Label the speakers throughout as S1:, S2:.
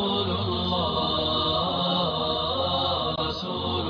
S1: رسول الله رسول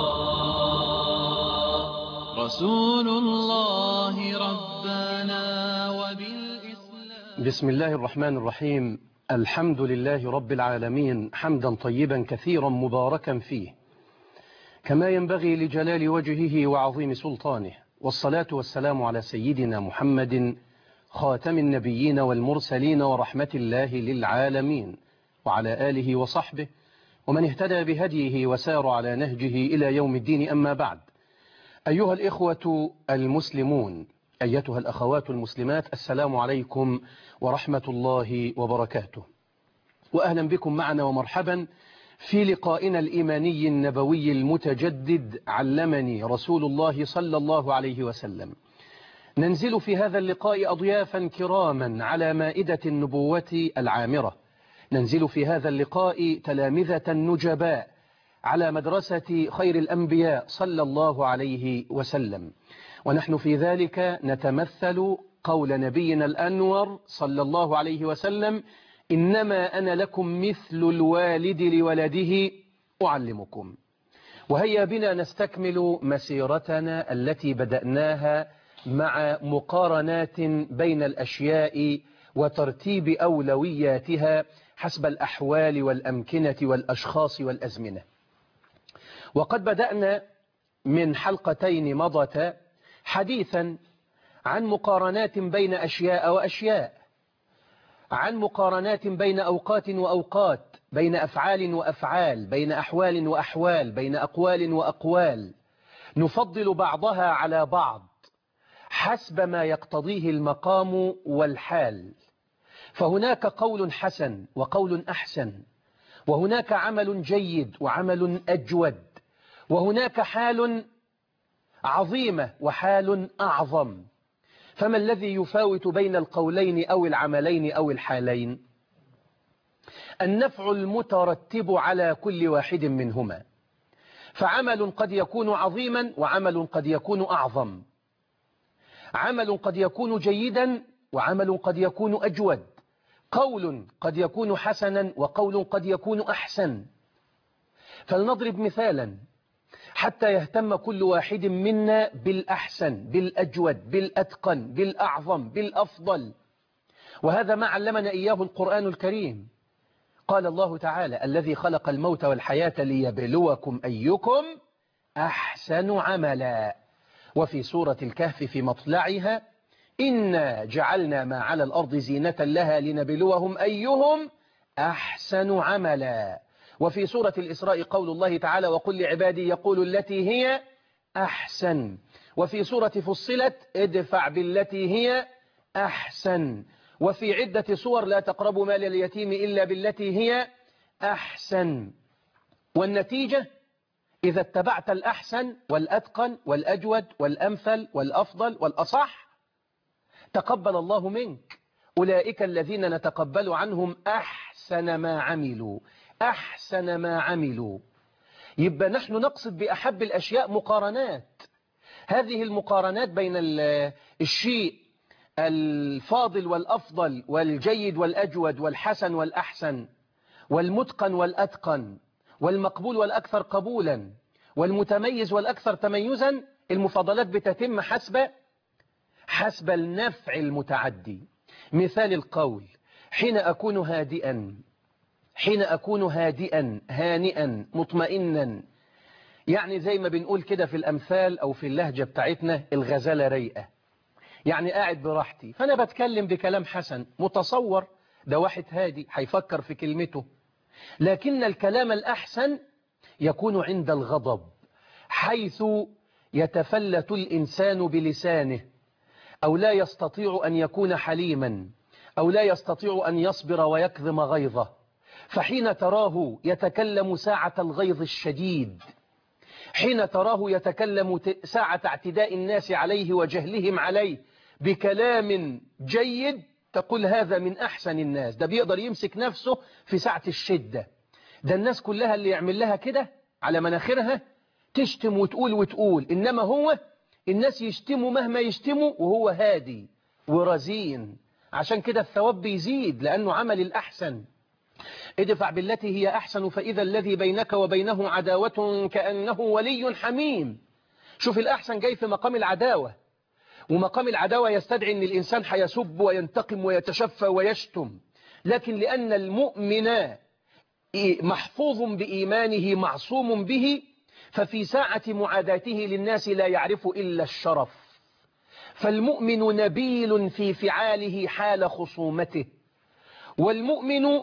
S1: الله رسول الله ربنا وبالإسلام
S2: بسم الله الرحمن الرحيم الحمد لله رب العالمين حمدا طيبا كثيرا مباركا فيه كما ينبغي لجلال وجهه وعظيم سلطانه والصلاة والسلام على سيدنا محمد خاتم النبيين والمرسلين ورحمة الله للعالمين وعلى آله وصحبه ومن اهتدى بهديه وسار على نهجه إلى يوم الدين أما بعد أيها الإخوة المسلمون أيتها الأخوات المسلمات السلام عليكم ورحمة الله وبركاته وأهلا بكم معنا ومرحبا في لقائنا الإيماني النبوي المتجدد علمني رسول الله صلى الله عليه وسلم ننزل في هذا اللقاء أضيافا كراما على مائدة النبوة العامرة ننزل في هذا اللقاء تلامذة نجباء على مدرسة خير الأنبياء صلى الله عليه وسلم ونحن في ذلك نتمثل قول نبينا الأنور صلى الله عليه وسلم إنما أنا لكم مثل الوالد لولده أعلمكم وهيا بنا نستكمل مسيرتنا التي بدأناها مع مقارنات بين الأشياء وترتيب أولوياتها حسب الأحوال والأمكنة والأشخاص والأزمنة وقد بدأنا من حلقتين مضت حديثا عن مقارنات بين أشياء وأشياء عن مقارنات بين أوقات وأوقات بين أفعال وأفعال بين أحوال وأحوال بين أقوال وأقوال نفضل بعضها على بعض حسب ما يقتضيه المقام والحال فهناك قول حسن وقول أحسن وهناك عمل جيد وعمل أجود وهناك حال عظيمة وحال أعظم فما الذي يفاوت بين القولين أو العملين أو الحالين النفع المترتب على كل واحد منهما فعمل قد يكون عظيما وعمل قد يكون أعظم عمل قد يكون جيدا وعمل قد يكون أجود قول قد يكون حسنا وقول قد يكون أحسن فلنضرب مثالا حتى يهتم كل واحد منا بالأحسن بالأجود بالأتقن بالأعظم بالأفضل وهذا ما علمنا إياه القرآن الكريم قال الله تعالى الذي خلق الموت والحياة ليبلوكم أيكم أحسن عملا وفي سورة الكهف في مطلعها إنا جعلنا ما على الأرض زينة لها لنبلوهم أيهم أحسن عملا وفي سورة الإسراء قول الله تعالى وقل لعبادي يقول التي هي أحسن وفي سورة فصلت ادفع بالتي هي أحسن وفي عدة صور لا تقربوا مال اليتيم إلا بالتي هي أحسن والنتيجة إذا اتبعت الأحسن والأتقن والأجود والأمثل والأفضل والأصح تقبل الله منك أولئك الذين نتقبل عنهم أحسن ما عملوا أحسن ما عملوا يبقى نحن نقصد بأحب الأشياء مقارنات هذه المقارنات بين الشيء الفاضل والأفضل والجيد والأجود والحسن والأحسن والمتقن والأتقن والمقبول والأكثر قبولا والمتميز والأكثر تميزا المفاضلات بتتم حسب حسب النفع المتعدي مثال القول حين أكون هادئا حين أكون هادئا هانئا مطمئنا يعني زي ما بنقول كده في الأمثال أو في اللهجة بتاعتنا الغزالة ريئة يعني قاعد براحتي فأنا بتكلم بكلام حسن متصور ده واحد هادي هيفكر في كلمته لكن الكلام الأحسن يكون عند الغضب حيث يتفلت الإنسان بلسانه أو لا يستطيع أن يكون حليما أو لا يستطيع أن يصبر ويكظم غيظه فحين تراه يتكلم ساعة الغيظ الشديد حين تراه يتكلم ساعة اعتداء الناس عليه وجهلهم عليه بكلام جيد تقول هذا من أحسن الناس ده بيقدر يمسك نفسه في ساعة الشدة ده الناس كلها اللي يعمل لها كده على مناخرها تشتم وتقول وتقول إنما هو الناس يشتموا مهما يشتموا وهو هادي ورزين عشان كده الثواب بيزيد لأنه عمل الأحسن ادفع بالتي هي أحسن فإذا الذي بينك وبينه عداوة كأنه ولي حميم شوف الأحسن جاي في مقام العداوة ومقام العداوة يستدعي أن الإنسان حيسب وينتقم ويتشفى ويشتم لكن لأن المؤمن محفوظ بإيمانه معصوم به ففي ساعة معاداته للناس لا يعرف إلا الشرف فالمؤمن نبيل في فعاله حال خصومته والمؤمن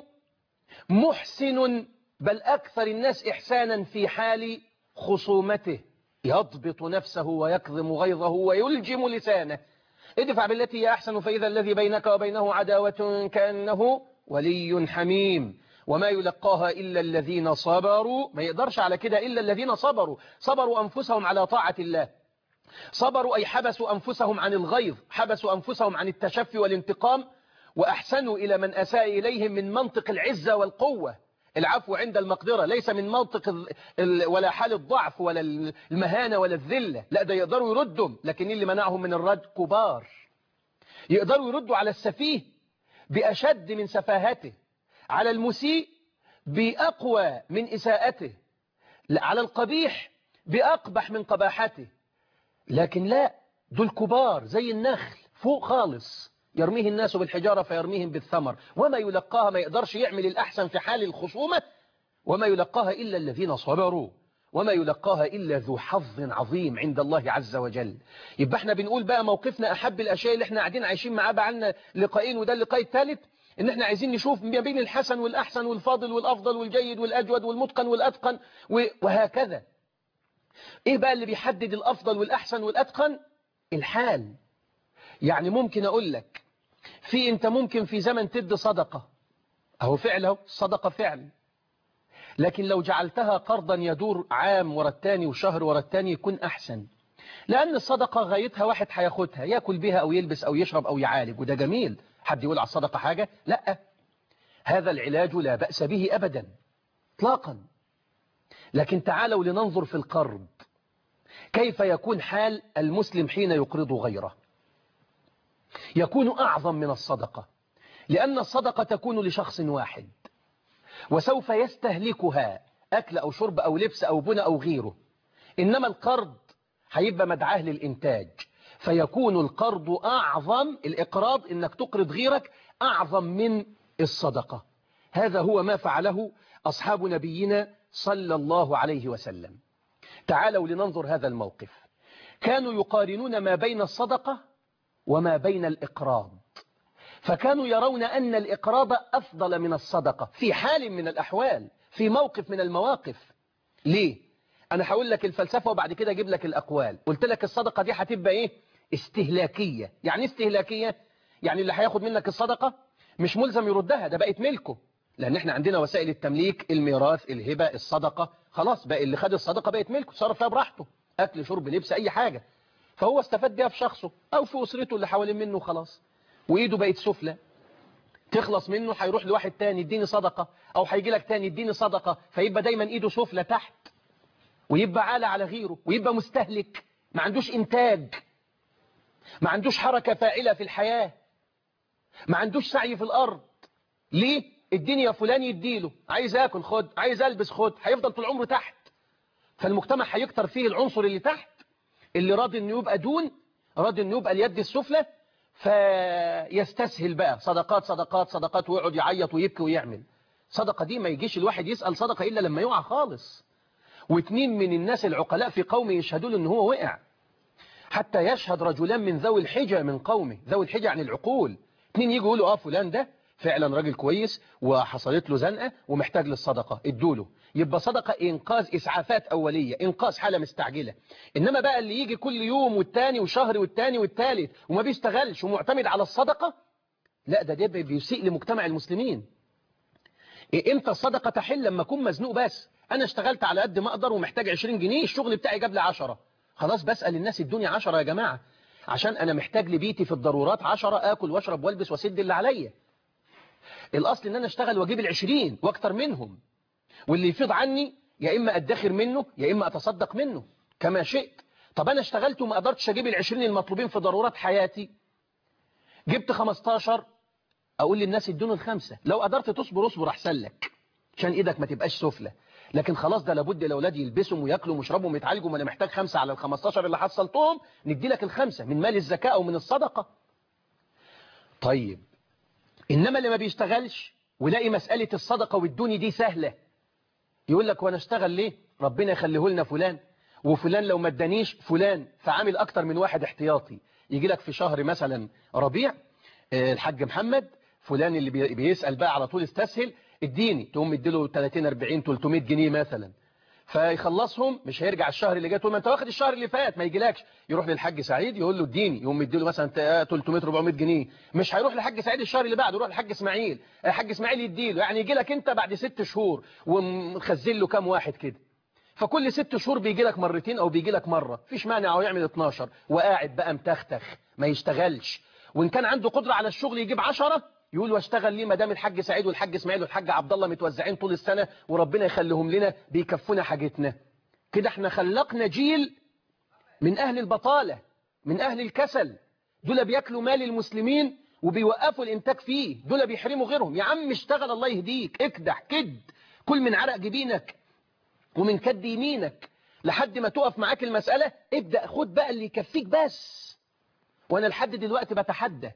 S2: محسن بل أكثر الناس إحسانا في حال خصومته يضبط نفسه ويكظم غيظه ويلجم لسانه ادفع بالتي هي أحسن فإذا الذي بينك وبينه عداوة كأنه ولي حميم وما يلقاها إلا الذين صبروا ما يقدرش على كده إلا الذين صبروا صبروا أنفسهم على طاعة الله صبروا أي حبسوا أنفسهم عن الغيظ حبسوا أنفسهم عن التشفي والانتقام وأحسنوا إلى من أساء إليهم من منطق العزة والقوة العفو عند المقدرة ليس من منطق ال... ال... ولا حال الضعف ولا المهانة ولا الذلة لا ده يقدروا يردوا لكن اللي منعهم من الرد كبار يقدروا يردوا على السفيه بأشد من سفاهته على المسيء بأقوى من إساءته على القبيح بأقبح من قباحته لكن لا دول كبار زي النخل فوق خالص يرميه الناس بالحجارة فيرميهم بالثمر وما يلقاها ما يقدرش يعمل الأحسن في حال الخصومة وما يلقاها إلا الذين صبروا وما يلقاها إلا ذو حظ عظيم عند الله عز وجل يبقى احنا بنقول بقى موقفنا أحب الأشياء اللي احنا قاعدين عايشين معاه بقالنا لقاءين وده اللقاء الثالث ان احنا عايزين نشوف ما بين الحسن والأحسن والفاضل والأفضل والجيد والأجود والمتقن والأتقن وهكذا ايه بقى اللي بيحدد الأفضل والأحسن والأتقن الحال يعني ممكن أقول لك في انت ممكن في زمن تدي صدقة اهو فعل اهو الصدقة فعل لكن لو جعلتها قرضا يدور عام ورا التاني وشهر ورا التاني يكون احسن لان الصدقة غايتها واحد هياخدها ياكل بها او يلبس او يشرب او يعالج وده جميل حد يقول على الصدقة حاجة لا هذا العلاج لا بأس به ابدا اطلاقا لكن تعالوا لننظر في القرض كيف يكون حال المسلم حين يقرض غيره يكون أعظم من الصدقة لأن الصدقة تكون لشخص واحد وسوف يستهلكها أكل أو شرب أو لبس أو بنى أو غيره إنما القرض هيبقى مدعاه للإنتاج فيكون القرض أعظم الإقراض إنك تقرض غيرك أعظم من الصدقة هذا هو ما فعله أصحاب نبينا صلى الله عليه وسلم تعالوا لننظر هذا الموقف كانوا يقارنون ما بين الصدقة وما بين الإقراض فكانوا يرون أن الإقراض أفضل من الصدقة في حال من الأحوال في موقف من المواقف ليه؟ أنا هقول لك الفلسفة وبعد كده أجيب لك الأقوال قلت لك الصدقة دي هتبقى إيه؟ استهلاكية يعني استهلاكية؟ يعني اللي هياخد منك الصدقة مش ملزم يردها ده بقت ملكه لأن احنا عندنا وسائل التمليك الميراث الهبة الصدقة خلاص بقى اللي خد الصدقة بقت ملكه صرف فيها براحته أكل شرب لبس أي حاجة فهو استفاد بيها في شخصه أو في أسرته اللي حوالين منه خلاص وإيده بقت سفلى تخلص منه هيروح لواحد تاني يديني صدقة أو هيجي لك تاني يديني صدقة فيبقى دايما إيده سفلى تحت ويبقى عالة على غيره ويبقى مستهلك ما عندوش إنتاج ما عندوش حركة فاعلة في الحياة ما عندوش سعي في الأرض ليه؟ اديني يا فلان يديله عايز آكل خد عايز ألبس خد هيفضل طول عمره تحت فالمجتمع هيكتر فيه العنصر اللي تحت اللي راضي انه يبقى دون راضي انه يبقى اليد السفلى فيستسهل بقى صدقات صدقات صدقات ويقعد يعيط ويبكي ويعمل صدقة دي ما يجيش الواحد يسأل صدقة إلا لما يقع خالص واثنين من الناس العقلاء في قومه يشهدوا له ان هو وقع حتى يشهد رجلان من ذوي الحجة من قومه ذوي الحجة عن العقول اثنين يجوا يقولوا اه فلان ده فعلا راجل كويس وحصلت له زنقة ومحتاج للصدقة ادوله يبقى صدقة إنقاذ إسعافات أولية إنقاذ حالة مستعجلة إنما بقى اللي يجي كل يوم والتاني وشهر والتاني والتالت وما بيشتغلش ومعتمد على الصدقة لا ده ده بيسيء لمجتمع المسلمين إيه امتى الصدقة تحل لما أكون مزنوق بس أنا اشتغلت على قد ما أقدر ومحتاج 20 جنيه الشغل بتاعي جاب لي 10 خلاص بسأل الناس ادوني 10 يا جماعة عشان أنا محتاج لبيتي في الضرورات 10 آكل واشرب والبس واسد اللي عليا الأصل إن أنا اشتغل واجيب العشرين واكتر منهم واللي يفيض عني يا إما أدخر منه يا إما أتصدق منه كما شئت طب أنا اشتغلت وما قدرتش أجيب العشرين المطلوبين في ضرورات حياتي جبت 15 أقول للناس ادوني الخمسة لو قدرت تصبر اصبر أحسن لك عشان ايدك ما تبقاش سفلى لكن خلاص ده لابد الاولاد يلبسوا وياكلوا ويشربوا ويتعالجوا ما انا محتاج خمسة على ال 15 اللي حصلتهم ندي لك الخمسة من مال الزكاة او من الصدقة طيب انما اللي ما بيشتغلش ولاقي مسألة الصدقة والدوني دي سهلة يقول لك وانا اشتغل ليه ربنا يخليه لنا فلان وفلان لو ما ادانيش فلان فعامل اكتر من واحد احتياطي يجي لك في شهر مثلا ربيع آه، الحاج محمد فلان اللي بي- بيسأل بقى على طول استسهل اديني تقوم مديله 30 40 300 جنيه مثلا فيخلصهم مش هيرجع الشهر اللي جاي تقول ما انت واخد الشهر اللي فات ما يجيلكش يروح للحاج سعيد يقول له اديني يقوم مديله مثلا 300 400 جنيه مش هيروح للحاج سعيد الشهر اللي بعده يروح للحاج اسماعيل الحاج اسماعيل يديله يعني يجي لك انت بعد ست شهور ومخزن له كام واحد كده فكل ست شهور بيجي لك مرتين او بيجي لك مرة فيش مانع او يعمل 12 وقاعد بقى متختخ ما يشتغلش وان كان عنده قدرة على الشغل يجيب 10 يقول واشتغل ليه ما دام الحاج سعيد والحاج اسماعيل والحاج عبد الله متوزعين طول السنة وربنا يخليهم لنا بيكفونا حاجتنا كده احنا خلقنا جيل من اهل البطالة من اهل الكسل دول بياكلوا مال المسلمين وبيوقفوا الانتاج فيه دول بيحرموا غيرهم يا عم اشتغل الله يهديك اكدح كد كل من عرق جبينك ومن كد يمينك لحد ما تقف معاك المسألة ابدأ خد بقى اللي يكفيك بس وانا لحد دلوقتي بتحدى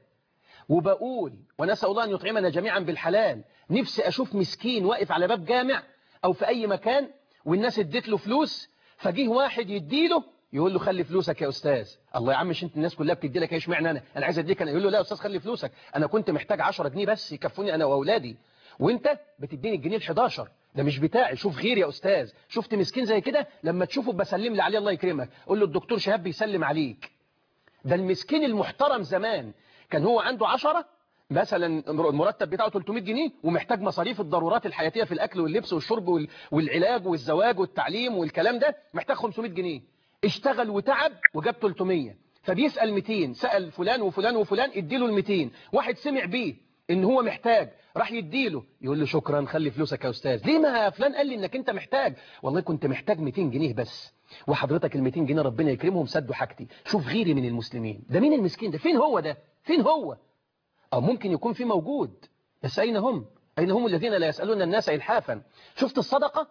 S2: وبقول ونسأل الله أن يطعمنا جميعا بالحلال نفسي أشوف مسكين واقف على باب جامع أو في أي مكان والناس اديت له فلوس فجيه واحد يديله يقول له خلي فلوسك يا أستاذ الله يا عم مش انت الناس كلها بتدي لك ايش معنى أنا أنا عايز أديك أنا يقول له لا يا أستاذ خلي فلوسك أنا كنت محتاج 10 جنيه بس يكفوني أنا وأولادي وانت بتديني الجنيه ال 11 ده مش بتاعي شوف غير يا أستاذ شفت مسكين زي كده لما تشوفه بسلم لي عليه الله يكرمك قول له الدكتور شهاب بيسلم عليك ده المسكين المحترم زمان كان هو عنده عشرة مثلا المرتب بتاعه 300 جنيه ومحتاج مصاريف الضرورات الحياتية في الأكل واللبس والشرب وال- والعلاج والزواج والتعليم والكلام ده محتاج 500 جنيه اشتغل وتعب وجاب 300 فبيسأل 200 سأل فلان وفلان وفلان اديله ال 200 واحد سمع بيه ان هو محتاج راح يديله يقول له شكرا خلي فلوسك يا استاذ ليه ما فلان قال لي انك انت محتاج والله كنت محتاج 200 جنيه بس وحضرتك ال 200 جنيه ربنا يكرمهم سدوا حاجتي شوف غيري من المسلمين ده مين المسكين ده فين هو ده فين هو أو ممكن يكون في موجود بس أين هم أين هم الذين لا يسألون الناس إلحافا شفت الصدقة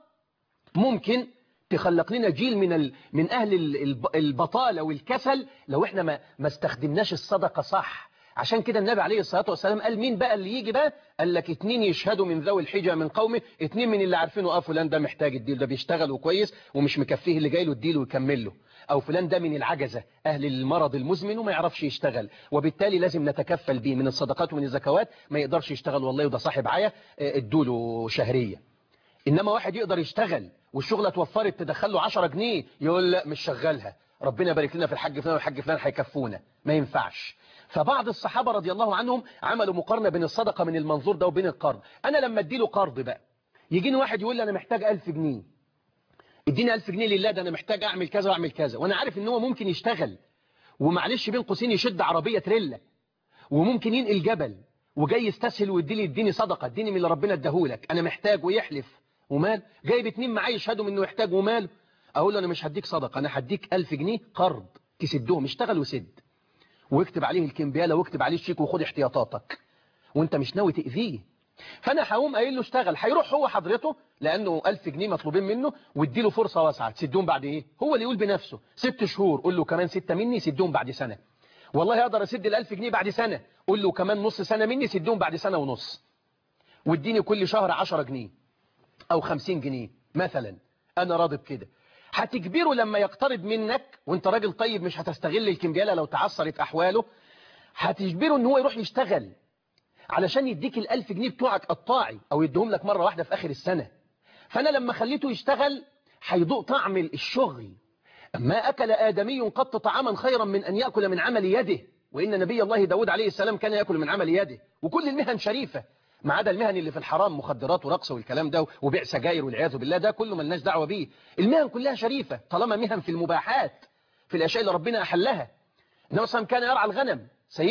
S2: ممكن تخلق لنا جيل من ال... من أهل ال- الب- البطالة والكسل لو إحنا ما, ما استخدمناش الصدقة صح عشان كده النبي عليه الصلاة والسلام قال مين بقى اللي يجي بقى قال لك اتنين يشهدوا من ذوي الحجة من قومه اتنين من اللي عارفينه اه فلان ده محتاج الديل ده بيشتغل وكويس ومش مكفيه اللي جاي له الديل ويكمل له او فلان ده من العجزة اهل المرض المزمن وما يعرفش يشتغل وبالتالي لازم نتكفل بيه من الصدقات ومن الزكوات ما يقدرش يشتغل والله وده صاحب عيا اه، ادوله شهرية انما واحد يقدر يشتغل والشغلة اتوفرت تدخل له 10 جنيه يقول لا مش شغالها ربنا يبارك لنا في الحاج فلان والحاج فلان هيكفونا ما ينفعش فبعض الصحابة رضي الله عنهم عملوا مقارنة بين الصدقة من المنظور ده وبين القرض انا لما اديله قرض بقى يجيني واحد يقول لي انا محتاج 1000 جنيه اديني 1000 جنيه لله ده انا محتاج اعمل كذا واعمل كذا وانا عارف ان هو ممكن يشتغل ومعلش بين قوسين يشد عربية تريلا وممكن ينقل جبل وجاي يستسهل ويديني يديني صدقة اديني من اللي ربنا اداهولك انا محتاج ويحلف ومال جايب اتنين معايا يشهدوا انه يحتاج ومال اقول له انا مش هديك صدقة انا هديك 1000 جنيه قرض تسدهم اشتغل وسد واكتب عليه الكمبيالة واكتب عليه الشيك وخد احتياطاتك وانت مش ناوي تأذيه فانا هقوم قايل له اشتغل هيروح هو حضرته لانه 1000 جنيه مطلوبين منه واديله فرصة واسعة تسدهم بعد ايه هو اللي يقول بنفسه ست شهور قول له كمان ستة مني سدهم بعد سنة والله اقدر اسد ال 1000 جنيه بعد سنة قول له كمان نص سنة مني سدهم بعد سنة ونص واديني كل شهر 10 جنيه او 50 جنيه مثلا انا راضي بكده هتجبره لما يقترض منك وانت راجل طيب مش هتستغل الكمبيالة لو تعثرت احواله هتجبره ان هو يروح يشتغل علشان يديك الألف جنيه بتوعك قطاعي أو يديهم لك مرة واحدة في آخر السنة فأنا لما خليته يشتغل هيدوق طعم الشغل ما أكل آدمي قط طعاما خيرا من أن يأكل من عمل يده وإن نبي الله داود عليه السلام كان يأكل من عمل يده وكل المهن شريفة ما عدا المهن اللي في الحرام مخدرات ورقص والكلام ده وبيع سجاير والعياذ بالله ده كله ملناش دعوة بيه المهن كلها شريفة طالما مهن في المباحات في الأشياء اللي ربنا أحلها النبي صلى الله عليه وسلم كان يرعى الغنم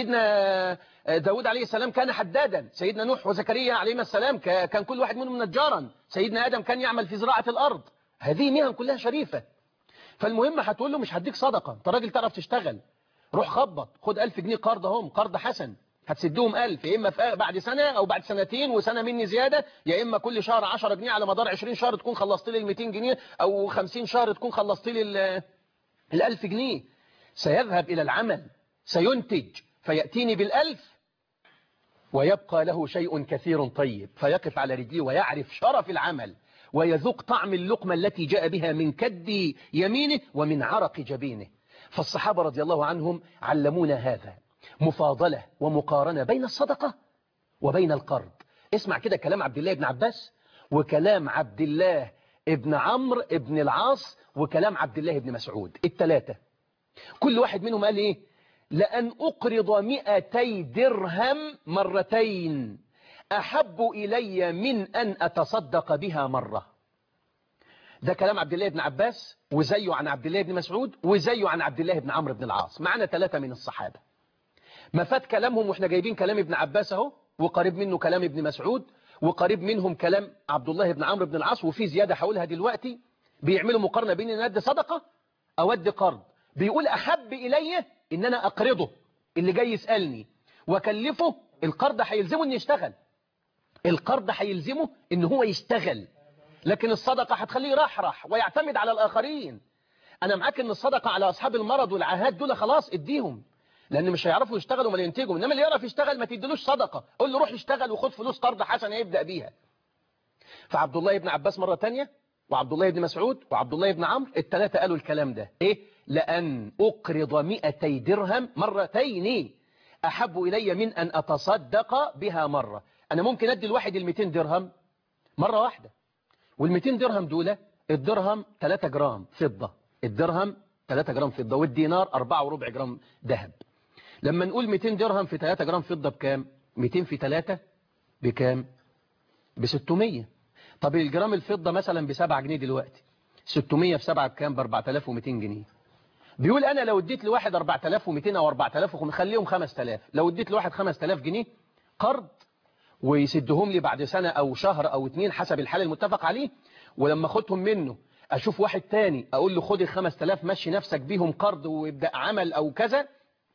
S2: سيدنا داود عليه السلام كان حدادا سيدنا نوح وزكريا عليهما السلام ك- كان كل واحد منهم نجارا سيدنا آدم كان يعمل في زراعة الأرض هذه مهن كلها شريفة فالمهم هتقول له مش هديك صدقة انت راجل تعرف تشتغل روح خبط خد ألف جنيه قرض اهم قرض حسن هتسدهم ألف يا إما في بعد سنة أو بعد سنتين وسنة مني زيادة يا إما كل شهر 10 جنيه على مدار 20 شهر تكون خلصت لي ال 200 جنيه أو 50 شهر تكون خلصت لي ال 1000 جنيه سيذهب إلى العمل سينتج فيأتيني بالألف ويبقى له شيء كثير طيب فيقف على رجليه ويعرف شرف العمل ويذوق طعم اللقمة التي جاء بها من كد يمينه ومن عرق جبينه فالصحابة رضي الله عنهم علمونا هذا مفاضلة ومقارنة بين الصدقة وبين القرض اسمع كده كلام عبد الله بن عباس وكلام عبد الله ابن عمرو ابن العاص وكلام عبد الله بن مسعود الثلاثة كل واحد منهم قال ايه لأن أقرض مئتي درهم مرتين أحب إلي من أن أتصدق بها مرة ده كلام عبد الله بن عباس وزيه عن عبد الله بن مسعود وزيه عن عبد الله بن عمرو بن العاص معنا ثلاثة من الصحابة ما فات كلامهم واحنا جايبين كلام ابن عباس اهو وقريب منه كلام ابن مسعود وقريب منهم كلام عبد الله بن عمرو بن العاص وفي زيادة هقولها دلوقتي بيعملوا مقارنة بين ان ادي صدقة او ادي قرض بيقول احب الي ان انا اقرضه اللي جاي يسألني واكلفه القرض هيلزمه ان يشتغل القرض هيلزمه ان هو يشتغل لكن الصدقة هتخليه يرحرح ويعتمد على الآخرين أنا معاك إن الصدقة على أصحاب المرض والعاهات دول خلاص اديهم لأن مش هيعرفوا يشتغلوا ولا ينتجوا إنما اللي يعرف يشتغل ما تديلوش صدقة قول له روح اشتغل وخد فلوس قرض حسنة يبدأ بيها فعبد الله بن عباس مرة تانية وعبد الله بن مسعود وعبد الله بن عمرو الثلاثة قالوا الكلام ده إيه لأن أقرض مئتي درهم مرتين أحب إلي من أن أتصدق بها مرة أنا ممكن أدي الواحد المئتين درهم مرة واحدة وال200 درهم دول الدرهم 3 جرام فضة الدرهم 3 جرام فضة والدينار 4 وربع جرام ذهب لما نقول 200 درهم في 3 جرام فضة بكام 200 في 3 بكام ب 600 طب الجرام الفضة مثلا ب 7 جنيه دلوقتي 600 في 7 بكام ب 4200 جنيه بيقول انا لو اديت لواحد 4200 او 4000 خليهم 5000 لو اديت لواحد 5000 جنيه قرض ويسدهم لي بعد سنة أو شهر أو اتنين حسب الحال المتفق عليه ولما أخدهم منه أشوف واحد تاني أقول له خد الخمس تلاف مشي نفسك بيهم قرض وابدأ عمل أو كذا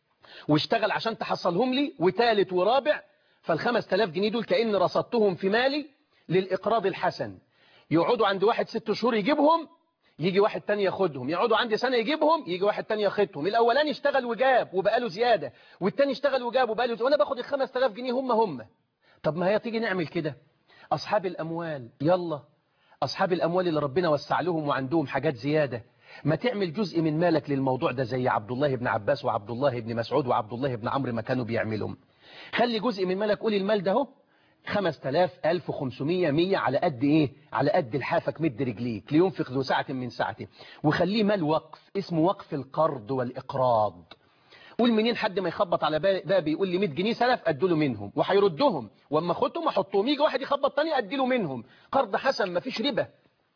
S2: واشتغل عشان تحصلهم لي وتالت ورابع فالخمس تلاف جنيه دول كأن رصدتهم في مالي للإقراض الحسن يقعدوا عند واحد ست شهور يجيبهم يجي واحد تاني ياخدهم يقعدوا عندي سنة يجيبهم يجي واحد تاني ياخدهم الأولاني اشتغل وجاب وبقاله زيادة والتاني اشتغل وجاب وبقاله زيادة وأنا باخد الخمس تلاف جنيه هم هم طب ما هي تيجي نعمل كده أصحاب الأموال يلا أصحاب الأموال اللي ربنا وسع لهم وعندهم حاجات زيادة ما تعمل جزء من مالك للموضوع ده زي عبد الله بن عباس وعبد الله بن مسعود وعبد الله بن عمرو ما كانوا بيعملهم خلي جزء من مالك قول المال ده اهو 5000 1500 100 على قد ايه على قد الحافك مد رجليك لينفق ذو ساعة من ساعته وخليه مال وقف اسمه وقف القرض والإقراض قول منين حد ما يخبط على بابي يقول لي 100 جنيه سلف اديله منهم وهيردهم واما اخدهم احطهم يجي واحد يخبط تاني اديله منهم قرض حسن ما فيش ربا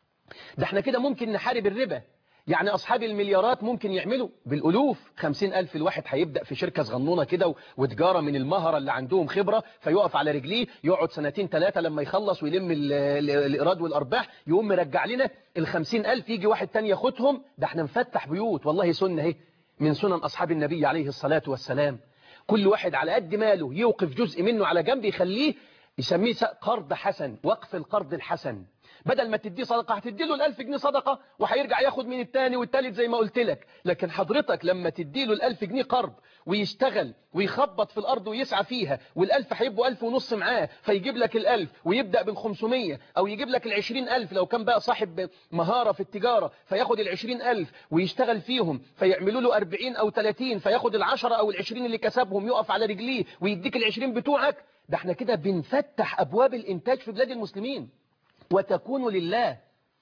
S2: ده احنا كده ممكن نحارب الربا يعني أصحاب المليارات ممكن يعملوا بالألوف خمسين ألف الواحد هيبدأ في شركة صغنونة كده وتجارة من المهرة اللي عندهم خبرة فيقف على رجليه يقعد سنتين ثلاثة لما يخلص ويلم الإيراد والأرباح يقوم مرجع لنا الخمسين ألف يجي واحد تاني ياخدهم ده احنا نفتح بيوت والله سنة اهي من سنن أصحاب النبي عليه الصلاة والسلام كل واحد على قد ماله يوقف جزء منه على جنب يخليه يسميه قرض حسن وقف القرض الحسن بدل ما تديه صدقة هتدي له الألف جنيه صدقة وهيرجع ياخد من التاني والتالت زي ما قلت لك لكن حضرتك لما تدي له الألف جنيه قرض ويشتغل ويخبط في الأرض ويسعى فيها والألف هيبقوا ألف ونص معاه فيجيب لك الألف ويبدأ بالخمسمية أو يجيب لك العشرين ألف لو كان بقى صاحب مهارة في التجارة فياخد العشرين ألف ويشتغل فيهم فيعملوا له أربعين أو تلاتين فياخد العشرة أو العشرين اللي كسبهم يقف على رجليه ويديك العشرين بتوعك ده احنا كده بنفتح أبواب الإنتاج في بلاد المسلمين وتكون لله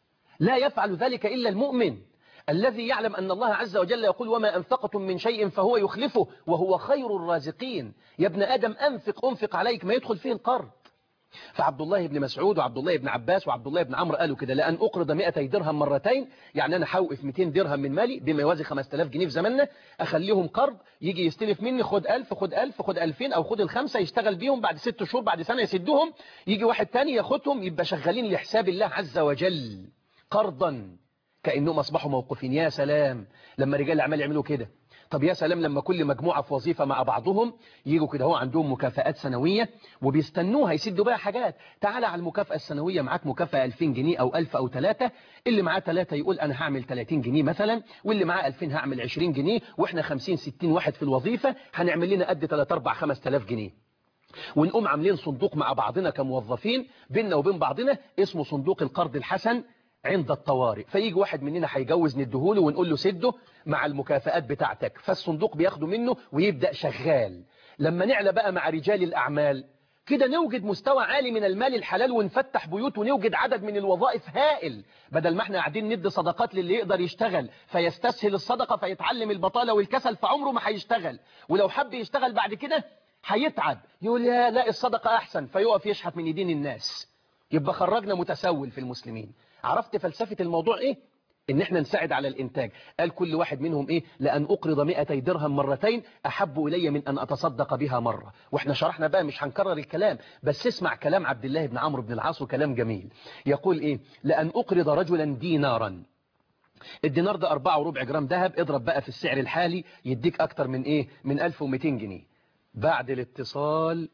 S2: لا يفعل ذلك إلا المؤمن الذي يعلم أن الله عز وجل يقول وما أنفقتم من شيء فهو يخلفه وهو خير الرازقين يا ابن آدم أنفق أنفق عليك ما يدخل فيه القرض فعبد الله بن مسعود وعبد الله بن عباس وعبد الله بن عمرو قالوا كده لأن أقرض 200 درهم مرتين يعني أنا حوقف 200 درهم من مالي بما يوازي 5000 جنيه في زماننا أخليهم قرض يجي يستلف مني خد 1000 خد 1000 خد 2000 أو خد الخمسة يشتغل بيهم بعد ست شهور بعد سنة يسدهم يجي واحد تاني ياخدهم يبقى شغالين لحساب الله عز وجل قرضا كأنهم أصبحوا موقوفين يا سلام لما رجال الأعمال يعملوا كده طب يا سلام لما كل مجموعة في وظيفة مع بعضهم يجوا كده هو عندهم مكافآت سنوية وبيستنوها يسدوا بقى حاجات تعالى على المكافأة السنوية معاك مكافأة 2000 جنيه أو 1000 أو 3 اللي معاه 3 يقول أنا هعمل 30 جنيه مثلا واللي معاه 2000 هعمل 20 جنيه وإحنا 50 60 واحد في الوظيفة هنعمل لنا قد 3 4 5000 جنيه ونقوم عاملين صندوق مع بعضنا كموظفين بيننا وبين بعضنا اسمه صندوق القرض الحسن عند الطوارئ فيجي واحد مننا هيجوز نديهوله ونقول له سده مع المكافآت بتاعتك فالصندوق بياخده منه ويبدأ شغال لما نعلى بقى مع رجال الأعمال كده نوجد مستوى عالي من المال الحلال ونفتح بيوت ونوجد عدد من الوظائف هائل بدل ما احنا قاعدين ندي صدقات للي يقدر يشتغل فيستسهل الصدقة فيتعلم البطالة والكسل فعمره ما هيشتغل ولو حب يشتغل بعد كده هيتعب يقول يا لا الصدقة أحسن فيقف يشحت من يدين الناس يبقى خرجنا متسول في المسلمين عرفت فلسفة الموضوع ايه ان احنا نساعد على الانتاج قال كل واحد منهم ايه لان اقرض 200 درهم مرتين احب الي من ان اتصدق بها مرة واحنا شرحنا بقى مش هنكرر الكلام بس اسمع كلام عبد الله بن عمرو بن العاص وكلام جميل يقول ايه لان اقرض رجلا دينارا الدينار ده 4 وربع جرام ذهب اضرب بقى في السعر الحالي يديك اكتر من ايه من 1200 جنيه بعد الاتصال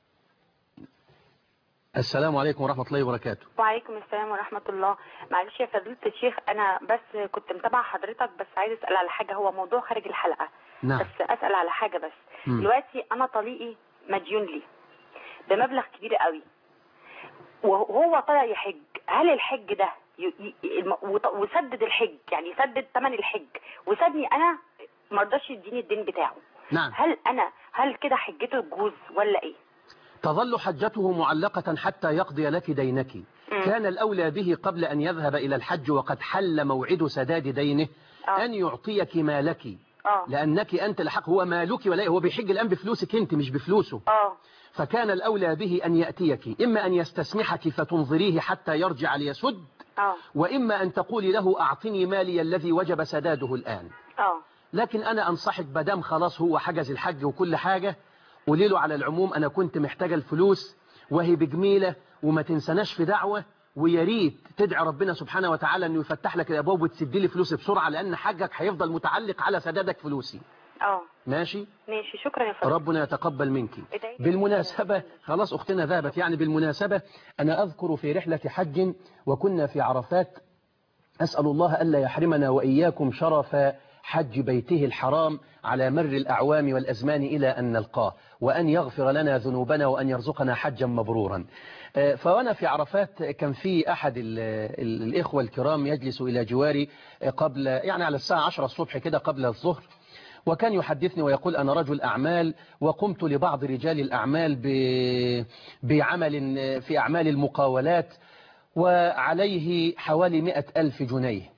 S2: السلام عليكم ورحمة الله وبركاته
S3: وعليكم السلام ورحمة الله معلش يا فضيلة الشيخ أنا بس كنت متابعة حضرتك بس عايز أسأل على حاجة هو موضوع خارج الحلقة
S2: نعم
S3: بس أسأل على حاجة بس
S2: مم.
S3: دلوقتي أنا طليقي مديون لي بمبلغ كبير قوي وهو طلع يحج هل الحج ده ي- ي- الم- وط- وسدد الحج يعني سدد ثمن الحج وسابني أنا ما رضاش يديني الدين بتاعه
S2: نعم
S3: هل أنا هل كده حجته تجوز ولا إيه؟
S2: تظل حجته معلقة حتى يقضي لك دينك
S3: مم.
S2: كان الأولى به قبل أن يذهب إلى الحج وقد حل موعد سداد دينه
S3: آه.
S2: أن يعطيك مالك
S3: آه
S2: لأنك أنت الحق هو مالك ولا هو بيحج الآن بفلوسك أنت مش بفلوسه
S3: آه
S2: فكان الأولى به أن يأتيك إما أن يستسمحك فتنظريه حتى يرجع ليسد
S3: آه
S2: وإما أن تقولي له أعطني مالي الذي وجب سداده الآن
S3: آه
S2: لكن أنا أنصحك بدام خلاص هو حجز الحج وكل حاجة قولي له على العموم أنا كنت محتاجة الفلوس وهي بجميلة وما تنسناش في دعوة ويا ريت تدعي ربنا سبحانه وتعالى أنه يفتح لك الأبواب وتسدي لي فلوسي بسرعة لأن حجك هيفضل متعلق على سدادك فلوسي
S3: آه
S2: ماشي
S3: ماشي شكرا يا فضيلة
S2: ربنا يتقبل منك
S3: ادعي لي.
S2: بالمناسبة خلاص أختنا ذهبت يعني بالمناسبة أنا أذكر في رحلة حج وكنا في عرفات أسأل الله ألا يحرمنا وإياكم شرف حج بيته الحرام على مر الأعوام والأزمان إلى أن نلقاه وأن يغفر لنا ذنوبنا وأن يرزقنا حجا مبرورا آه، فوأنا في عرفات كان في أحد ال- ال- الإخوة الكرام يجلس إلى جواري آه، قبل يعني على الساعة 10 الصبح كده قبل الظهر وكان يحدثني ويقول أنا رجل أعمال وقمت لبعض رجال الأعمال ب- بعمل في أعمال المقاولات وعليه حوالي مئة ألف جنيه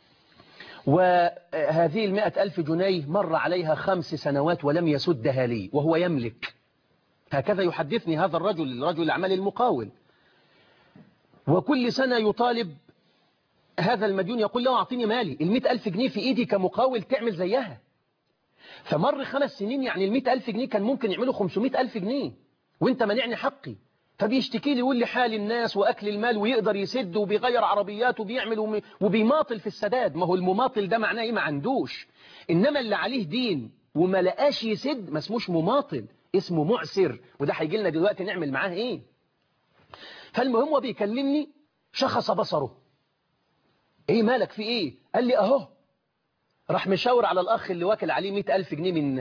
S2: وهذه المئة ألف جنيه مر عليها خمس سنوات ولم يسدها لي وهو يملك هكذا يحدثني هذا الرجل رجل الأعمال المقاول وكل سنة يطالب هذا المديون يقول له أعطيني مالي المئة ألف جنيه في إيدي كمقاول تعمل زيها فمر خمس سنين يعني المئة ألف جنيه كان ممكن يعملوا خمسمائة ألف جنيه وانت منعني حقي فبيشتكي لي يقول لي حال الناس وأكل المال ويقدر يسد وبيغير عربيات وبيعمل وم- وبيماطل في السداد ما هو المماطل ده معناه ايه ما عندوش إنما اللي عليه دين وما لقاش يسد ما اسموش مماطل اسمه معسر وده هيجي لنا دلوقتي نعمل معاه ايه فالمهم هو بيكلمني شخص بصره ايه مالك في ايه قال لي اهو راح مشاور على الأخ اللي واكل عليه مئة ألف جنيه من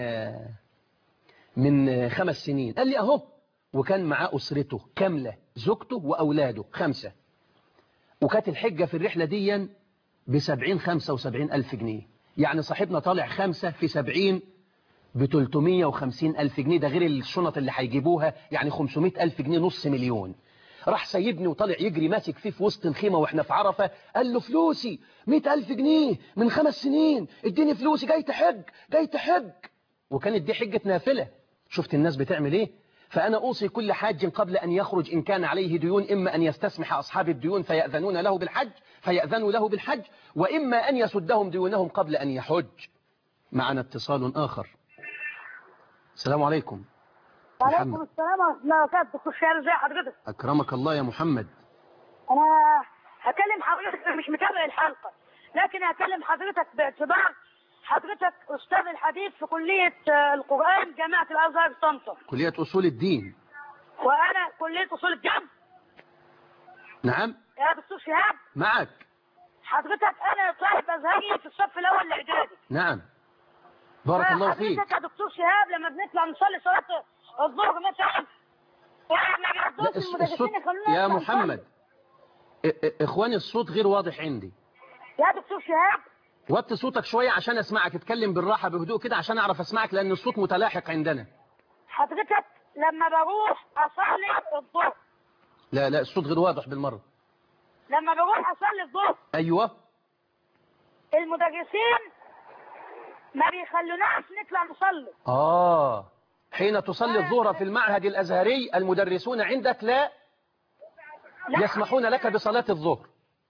S2: من خمس سنين قال لي أهو وكان معاه أسرته كاملة زوجته وأولاده خمسة وكانت الحجة في الرحلة دي بسبعين خمسة وسبعين ألف جنيه يعني صاحبنا طالع خمسة في سبعين بتلتمية وخمسين ألف جنيه ده غير الشنط اللي هيجيبوها يعني خمسمائة ألف جنيه نص مليون راح سيبني وطالع يجري ماسك فيه في وسط الخيمة واحنا في عرفة قال له فلوسي مئة ألف جنيه من خمس سنين اديني فلوسي جاي تحج جاي تحج وكانت دي حجة نافلة شفت الناس بتعمل ايه فأنا أوصي كل حاج قبل أن يخرج إن كان عليه ديون إما أن يستسمح أصحاب الديون فيأذنون له بالحج فيأذنوا له بالحج وإما أن يسدهم ديونهم قبل أن يحج معنا اتصال آخر السلام عليكم
S4: وعليكم
S2: محمد.
S4: السلام ورحمة الله وبركاته دكتور شهر ازي حضرتك
S2: أكرمك الله يا محمد
S4: أنا هكلم حضرتك أنا مش متابع الحلقة لكن هكلم حضرتك باعتبار حضرتك استاذ الحديث في كليه آه، القران جامعه الازهر طنطا
S2: كلية أصول الدين
S4: وانا كليه اصول الدين
S2: نعم
S4: يا دكتور شهاب
S2: معك
S4: حضرتك انا طالب ازهري في الصف الاول الاعدادي
S2: نعم بارك الله فيك
S4: حضرتك يا دكتور شهاب لما بنطلع نصلي صلاه الظهر مثلا احنا
S2: لا
S4: بنحضر
S2: الص-
S4: المدرسين
S2: الصوت
S4: يخلونا
S2: يا
S4: نطلع
S2: محمد
S4: نصلي.
S2: إ- إ- إخواني الصوت غير واضح عندي
S4: يا دكتور شهاب
S2: وطي صوتك شوية عشان أسمعك اتكلم بالراحة بهدوء كده عشان أعرف أسمعك لأن الصوت متلاحق عندنا
S4: حضرتك لما بروح اصلي الظهر
S2: لا لا الصوت غير واضح بالمرة
S4: لما بروح اصلي الظهر
S2: أيوة
S4: المدرسين ما بيخلوناش نطلع نصلي
S2: آه حين تصلي الظهر في المعهد الأزهري المدرسون عندك لا
S4: لا.
S2: يسمحون لك بصلاة الظهر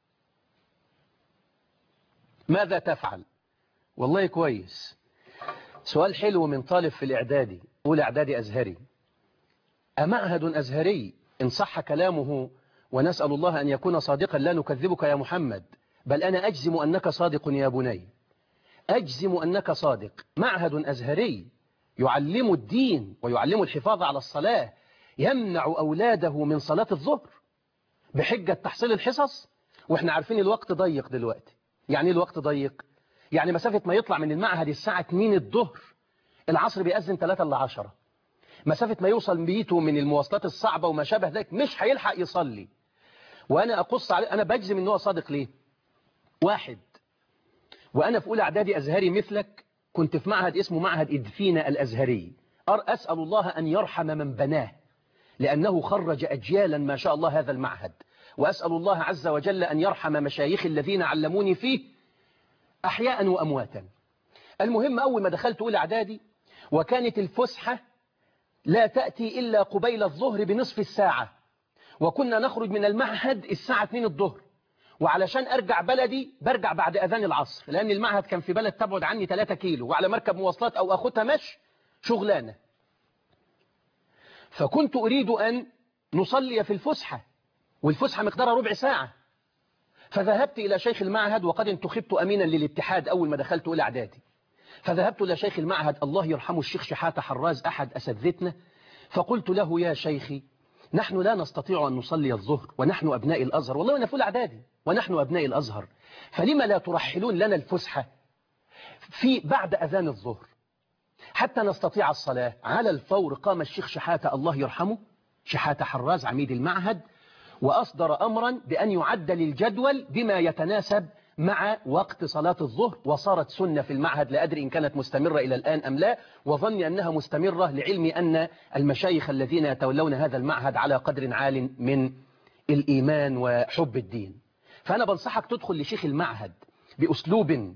S2: ماذا تفعل والله كويس سؤال حلو من طالب في الإعدادي أولى إعدادي أزهري أمعهد أزهري إن صح كلامه ونسأل الله أن يكون صادقا لا نكذبك يا محمد بل أنا أجزم أنك صادق يا بني أجزم أنك صادق معهد أزهري يعلم الدين ويعلم الحفاظ على الصلاة يمنع أولاده من صلاة الظهر بحجة تحصيل الحصص وإحنا عارفين الوقت ضيق دلوقتي يعني إيه الوقت ضيق يعني مسافة ما يطلع من المعهد الساعة 2 الظهر العصر بيأذن 3 ل 10 مسافة ما يوصل بيته من المواصلات الصعبة وما شابه ذلك مش هيلحق يصلي وأنا أقص عليه أنا بجزم إن هو صادق ليه واحد وأنا في أولى إعدادي أزهري مثلك كنت في معهد اسمه معهد إدفينا الأزهري أر أسأل الله أن يرحم من بناه لأنه خرج أجيالا ما شاء الله هذا المعهد وأسأل الله عز وجل أن يرحم مشايخ الذين علموني فيه أحياء وأمواتا المهم أول ما دخلت أولى إعدادي وكانت الفسحة لا تأتي إلا قبيل الظهر بنصف الساعة وكنا نخرج من المعهد الساعة 2 الظهر وعلشان أرجع بلدي برجع بعد أذان العصر لأن المعهد كان في بلد تبعد عني 3 كيلو وعلى مركب مواصلات أو أخدها مش شغلانة فكنت أريد أن نصلي في الفسحة والفسحة مقدارها ربع ساعة فذهبت إلى شيخ المعهد وقد انتخبت أمينا للاتحاد أول ما دخلت أولى إعدادي فذهبت إلى شيخ المعهد الله يرحمه الشيخ شحاتة حراز أحد أساتذتنا فقلت له يا شيخي نحن لا نستطيع أن نصلي الظهر ونحن أبناء الأزهر والله أنا في أولى إعدادي ونحن أبناء الأزهر فلما لا ترحلون لنا الفسحة في بعد أذان الظهر حتى نستطيع الصلاة على الفور قام الشيخ شحاتة الله يرحمه شحاتة حراز عميد المعهد وأصدر أمرا بأن يعدل الجدول بما يتناسب مع وقت صلاة الظهر وصارت سنة في المعهد لا أدري إن كانت مستمرة إلى الآن أم لا وظني أنها مستمرة لعلمي أن المشايخ الذين يتولون هذا المعهد على قدر عال من الإيمان وحب الدين فأنا بنصحك تدخل لشيخ المعهد بأسلوب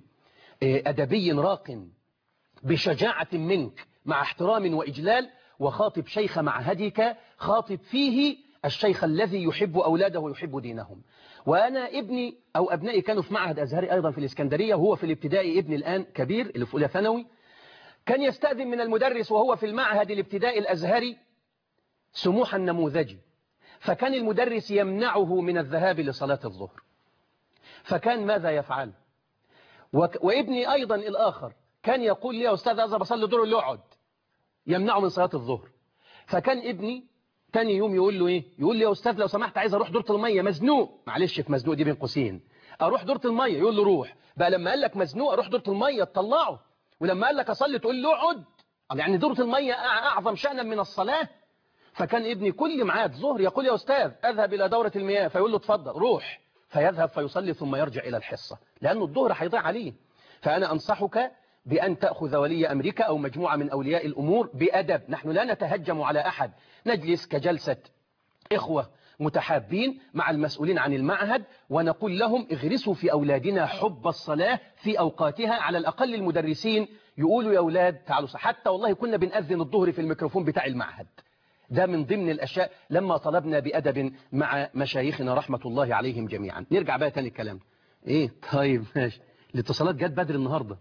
S2: أدبي راق بشجاعة منك مع احترام وإجلال وخاطب شيخ معهدك خاطب فيه الشيخ الذي يحب أولاده ويحب دينهم وأنا ابني أو أبنائي كانوا في معهد أزهري أيضا في الإسكندرية وهو في الابتدائي ابني الآن كبير اللي في أولى ثانوي كان يستأذن من المدرس وهو في المعهد الابتدائي الأزهري سموحا نموذجي فكان المدرس يمنعه من الذهاب لصلاة الظهر فكان ماذا يفعل وك... وابني أيضا الآخر كان يقول لي يا أستاذ أذهب أصلي الظهر اللي يقعد يمنعه من صلاة الظهر فكان ابني تاني يوم يقول له ايه يقول لي يا استاذ لو سمحت عايز اروح دورة المية مزنوق معلش في مزنوق دي بين قوسين اروح دورة المية يقول له روح بقى لما قال لك مزنوق اروح دورة المية تطلعه ولما قال لك اصلي تقول له اقعد يعني دورة المية اعظم شأنا من الصلاة فكان ابني كل معاد ظهر يقول يا استاذ اذهب الى دورة المياه فيقول له اتفضل روح فيذهب فيصلي ثم يرجع الى الحصة لانه الظهر هيضيع عليه فانا انصحك بأن تأخذ ولي أمريكا أو مجموعة من أولياء الأمور بأدب نحن لا نتهجم على أحد نجلس كجلسة إخوة متحابين مع المسؤولين عن المعهد ونقول لهم اغرسوا في أولادنا حب الصلاة في أوقاتها على الأقل المدرسين يقولوا يا أولاد تعالوا حتى والله كنا بنأذن الظهر في الميكروفون بتاع المعهد ده من ضمن الأشياء لما طلبنا بأدب مع مشايخنا رحمة الله عليهم جميعا نرجع بقى تاني الكلام ايه طيب ماشي الاتصالات جت بدري النهارده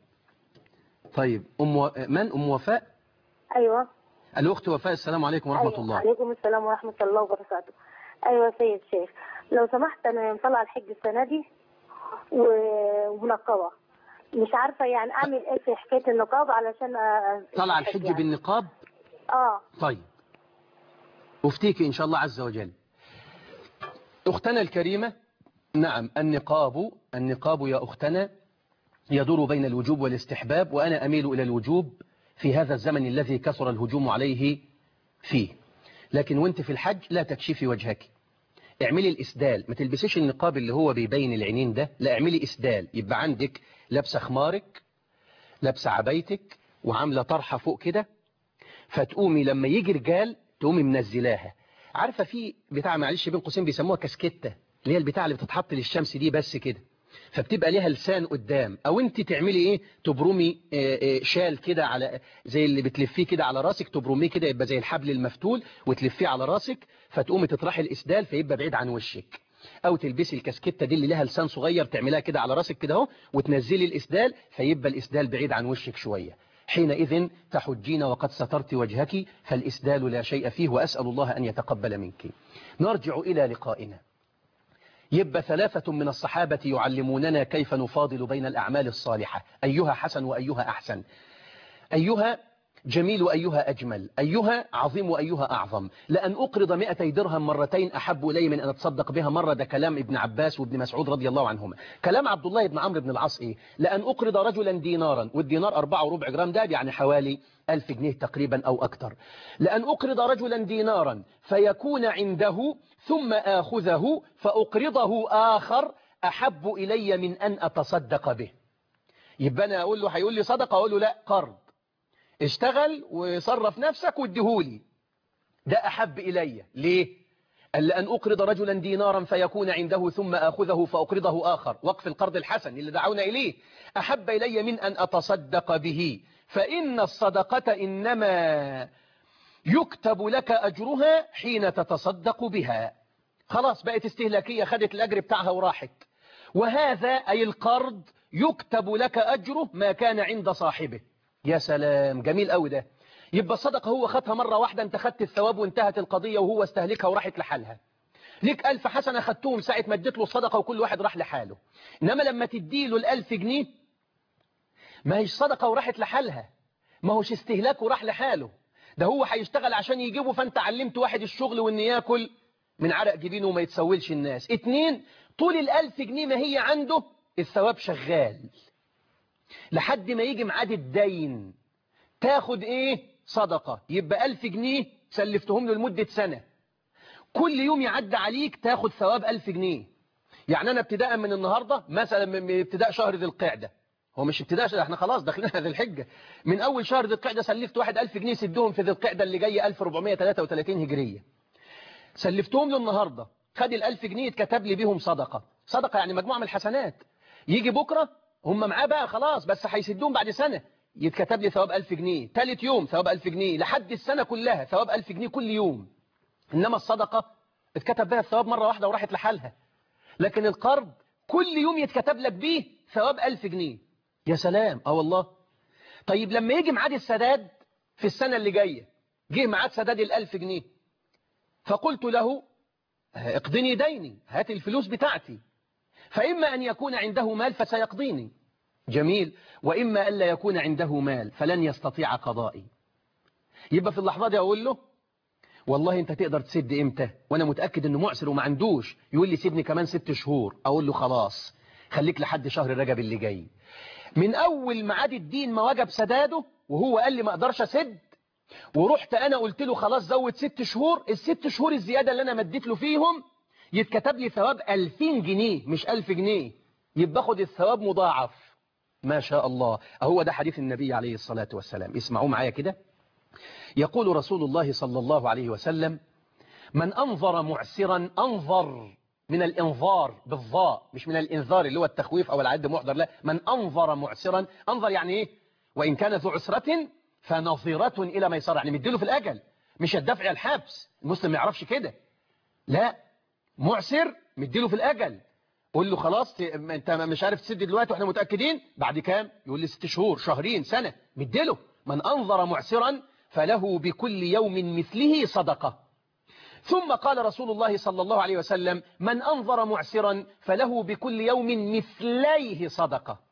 S2: طيب أم و... من أم وفاء
S4: ايوه
S2: الأخت وفاء السلام عليكم ورحمة
S4: أيوة.
S2: الله
S4: عليكم السلام ورحمة الله وبركاته أيوة سيد شيخ لو سمحت أنا مطلع الحج السنة دي و- ومنقبة
S5: مش عارفه يعني اعمل ايه في حكايه النقاب علشان أ-
S2: طلع الحج
S5: يعني.
S2: بالنقاب
S5: اه
S2: طيب أفتيك إن شاء الله عز وجل أختنا الكريمة نعم النقاب النقاب يا أختنا يدور بين الوجوب والاستحباب وأنا أميل إلى الوجوب في هذا الزمن الذي كثر الهجوم عليه فيه لكن وانت في الحج لا تكشفي وجهك اعملي الإسدال ما تلبسيش النقاب اللي هو بيبين العينين ده لا اعملي إسدال يبقى عندك لابسه خمارك لابسه عبايتك وعاملة طرحة فوق كده فتقومي لما يجي رجال تقومي منزلاها عارفة في بتاع معلش بين قوسين بيسموها كاسكتة اللي هي البتاع اللي بتتحط للشمس دي بس كده فبتبقى ليها لسان قدام او انت تعملي ايه تبرمي آه، آه، شال كده على زي اللي بتلفيه كده على راسك تبرميه كده يبقى زي الحبل المفتول وتلفيه على راسك فتقومي تطرحي الاسدال فيبقى بعيد عن وشك او تلبسي الكاسكته دي اللي لها لسان صغير تعملها كده على راسك كده اهو وتنزلي الاسدال فيبقى الاسدال بعيد عن وشك شويه حينئذ تحجين وقد سترت وجهك فالإسدال لا شيء فيه وأسأل الله أن يتقبل منك نرجع إلى لقائنا يبقى ثلاثة من الصحابة يعلموننا كيف نفاضل بين الأعمال الصالحة أيها حسن وأيها أحسن أيها جميل وأيها أجمل أيها عظيم وأيها أعظم لأن أقرض مئتي درهم مرتين أحب إلي من أن أتصدق بها مرة ده كلام ابن عباس وابن مسعود رضي الله عنهما كلام عبد الله بن عمرو بن العاص إيه لأن أقرض رجلا دينارا والدينار أربعة وربع جرام ده يعني حوالي ألف جنيه تقريبا أو أكثر لأن أقرض رجلا دينارا فيكون عنده ثم آخذه فأقرضه آخر أحب إلي من أن أتصدق به يبقى أنا أقول له هيقول لي صدقة أقول له لا قرض اشتغل وصرف نفسك واديهولي ده أحب إلي ليه؟ قال لأن أقرض رجلا دينارا فيكون عنده ثم أخذه فأقرضه آخر وقف القرض الحسن اللي دعونا إليه أحب إلي من أن أتصدق به فإن الصدقة إنما يكتب لك أجرها حين تتصدق بها خلاص بقت استهلاكية خدت الأجر بتاعها وراحت وهذا أي القرض يكتب لك أجره ما كان عند صاحبه يا سلام جميل قوي ده يبقى الصدقة هو خدها مرة واحدة انت خدت الثواب وانتهت القضية وهو استهلكها وراحت لحالها ليك ألف حسنة خدتهم ساعة ما اديت له الصدقة وكل واحد راح لحاله إنما لما تديله الألف جنيه ما هيش صدقة وراحت لحالها ما هوش استهلاك وراح لحاله ده هو هيشتغل عشان يجيبه فانت علمت واحد الشغل وان ياكل من عرق جبينه وما يتسولش الناس اتنين طول الألف جنيه ما هي عنده الثواب شغال لحد ما يجي ميعاد الدين تاخد ايه صدقة يبقى ألف جنيه سلفتهم له لمدة سنة كل يوم يعدى عليك تاخد ثواب ألف جنيه يعني أنا ابتداء من النهاردة مثلا من ابتداء شهر ذي القعدة هو مش ابتداء شهر احنا خلاص داخلين ذي الحجة من أول شهر ذي القعدة سلفت واحد ألف جنيه سدهم في ذي القعدة اللي جاية 1433 هجرية سلفتهم له النهاردة خد الألف جنيه اتكتب لي بيهم صدقة صدقة يعني مجموعة من الحسنات يجي بكرة هم معاه بقى خلاص بس هيسدوهم بعد سنة يتكتب لي ثواب 1000 جنيه ثالث يوم ثواب 1000 جنيه لحد السنة كلها ثواب 1000 جنيه كل يوم إنما الصدقة اتكتب بها الثواب مرة واحدة وراحت لحالها لكن القرض كل يوم يتكتب لك بيه ثواب 1000 جنيه يا سلام اه والله طيب لما يجي ميعاد السداد في السنة اللي جاية جه ميعاد سداد ال1000 جنيه فقلت له اقضني ديني هات الفلوس بتاعتي فإما أن يكون عنده مال فسيقضيني جميل وإما ألا يكون عنده مال فلن يستطيع قضائي يبقى في اللحظة دي أقول له والله أنت تقدر تسد إمتى وأنا متأكد أنه معسر وما عندوش يقول لي سيبني كمان ست شهور أقول له خلاص خليك لحد شهر رجب اللي جاي من أول معاد الدين ما وجب سداده وهو قال لي ما أقدرش أسد ورحت أنا قلت له خلاص زود ست شهور الست شهور الزيادة اللي أنا مديت له فيهم يتكتب لي ثواب 2000 جنيه مش 1000 جنيه يبقى خد الثواب مضاعف ما شاء الله هو ده حديث النبي عليه الصلاة والسلام اسمعوا معايا كده يقول رسول الله صلى الله عليه وسلم من أنظر معسرا أنظر من الإنظار بالضاء مش من الإنذار اللي هو التخويف أو العد محضر لا من أنظر معسرا أنظر يعني إيه وإن كان ذو عسرة فنظرة إلى ميسرة يعني مديله في الأجل مش الدفع الحبس المسلم ما يعرفش كده لا معسر مديله في الأجل قول له خلاص انت مش عارف تسد دلوقتي واحنا متأكدين بعد كام يقول لي ست شهور شهرين سنة مديله من أنظر معسرا فله بكل يوم مثله صدقة ثم قال رسول الله صلى الله عليه وسلم من أنظر معسرا فله بكل يوم مثليه صدقة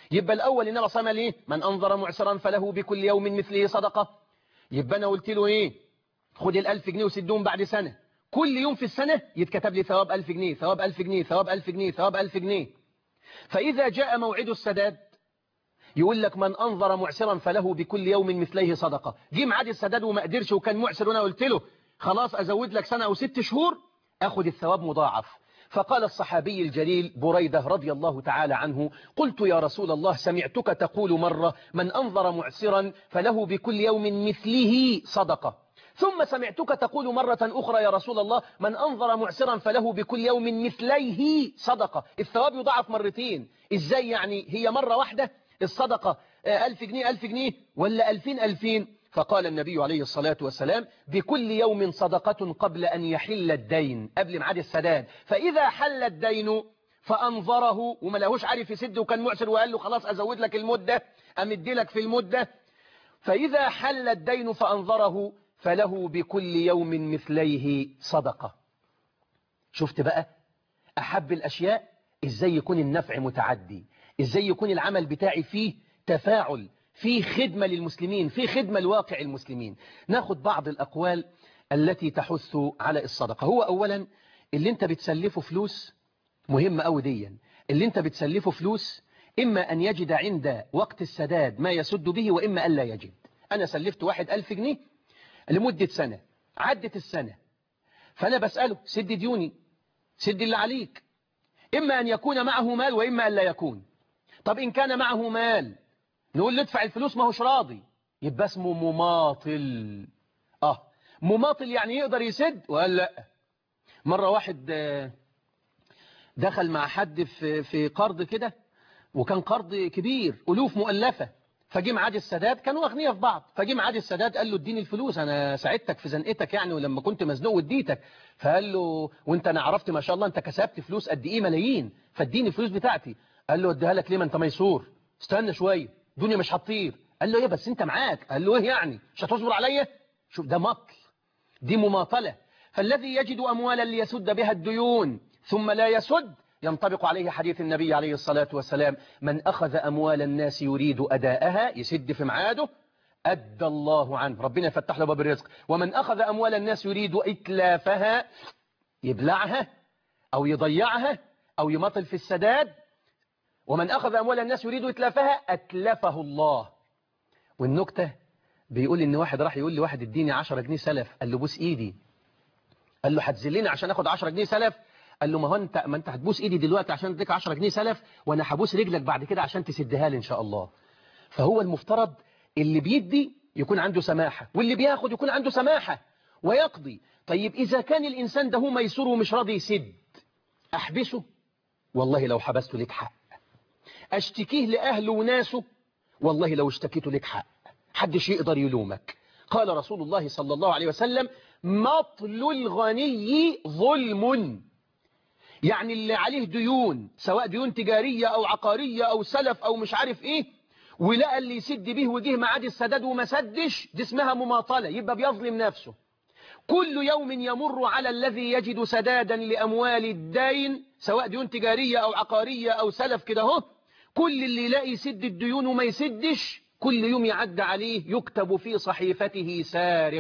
S2: يبقى الأول النبي صلى الله عليه وسلم ايه من أنظر معسرا فله بكل يوم مثله صدقة يبقى أنا قلت له إيه خد الألف جنيه وسدهم بعد سنة كل يوم في السنة يتكتب لي ثواب ألف جنيه ثواب ألف جنيه ثواب ألف جنيه ثواب ألف جنيه فإذا جاء موعد السداد يقول لك من أنظر معسرا فله بكل يوم مثليه صدقة جه ميعاد السداد وما قدرش وكان معسر وأنا قلت له خلاص أزود لك سنة أو ست شهور أخذ الثواب مضاعف فقال الصحابي الجليل بريدة رضي الله تعالى عنه قلت يا رسول الله سمعتك تقول مرة من أنظر معسرا فله بكل يوم مثله صدقة ثم سمعتك تقول مرة أخرى يا رسول الله من أنظر معسرا فله بكل يوم مثليه صدقة الثواب يضاعف مرتين إزاي يعني هي مرة واحدة الصدقة ألف جنيه ألف جنيه ولا ألفين ألفين فقال النبي عليه الصلاة والسلام بكل يوم صدقة قبل أن يحل الدين قبل معاد السداد فإذا حل الدين فأنظره وما لهوش عارف يسد وكان معسر وقال له خلاص أزود لك المدة أمد لك في المدة فإذا حل الدين فأنظره فله بكل يوم مثليه صدقة شفت بقى أحب الأشياء إزاي يكون النفع متعدي إزاي يكون العمل بتاعي فيه تفاعل فيه خدمة للمسلمين فيه خدمة لواقع المسلمين ناخد بعض الأقوال التي تحث على الصدقة هو أولا اللي انت بتسلفه فلوس مهم أو ديا اللي انت بتسلفه فلوس إما أن يجد عند وقت السداد ما يسد به وإما أن لا يجد أنا سلفت واحد ألف جنيه لمدة سنة عدت السنة فأنا بسأله سد ديوني سد اللي عليك إما أن يكون معه مال وإما أن لا يكون طب إن كان معه مال نقول له ادفع الفلوس ما هوش راضي يبقى اسمه مماطل اه مماطل يعني يقدر يسد وقال لا مرة واحد دخل مع حد في في قرض كده وكان قرض كبير ألوف مؤلفة فجي معاد السداد كانوا أغنياء في بعض فجي معاد السداد قال له اديني الفلوس أنا ساعدتك في زنقتك يعني ولما كنت مزنوق وديتك فقال له وانت أنا عرفت ما شاء الله انت كسبت فلوس قد إيه ملايين فاديني الفلوس بتاعتي قال له اديها لك ليه ما انت ميسور استنى شوية الدنيا مش هتطير قال له ايه بس انت معاك قال له ايه يعني مش هتصبر عليا شوف ده مطل دي مماطلة فالذي يجد أموالا ليسد بها الديون ثم لا يسد ينطبق عليه حديث النبي عليه الصلاة والسلام من أخذ أموال الناس يريد أداءها يسد في معاده أدى الله عنه ربنا يفتح له باب الرزق ومن أخذ أموال الناس يريد إتلافها يبلعها أو يضيعها أو يمطل في السداد ومن أخذ أموال الناس يريد إتلافها أتلفه الله والنكتة بيقول إن واحد راح يقول لي واحد اديني 10 جنيه سلف قال له بوس إيدي قال له هتذلني عشان أخد 10 جنيه سلف قال له ما هو انت ما انت هتبوس ايدي دلوقتي عشان اديك 10 جنيه سلف وانا هبوس رجلك بعد كده عشان تسدها لي ان شاء الله فهو المفترض اللي بيدي يكون عنده سماحة واللي بياخد يكون عنده سماحة ويقضي طيب إذا كان الإنسان ده هو ميسور ومش راضي يسد أحبسه والله لو حبسته لك حق أشتكيه لأهله وناسه والله لو اشتكيته لك حق حدش يقدر يلومك قال رسول الله صلى الله عليه وسلم مطل الغني ظلم يعني اللي عليه ديون سواء ديون تجارية أو عقارية أو سلف أو مش عارف إيه ولقى اللي يسد به وجه معاد السداد وما سدش دي اسمها مماطلة يبقى بيظلم نفسه كل يوم يمر على الذي يجد سدادا لأموال الدين سواء ديون تجارية أو عقارية أو سلف كده اهو كل اللي يلاقي يسد الديون وما يسدش كل يوم يعد عليه يكتب في صحيفته سارق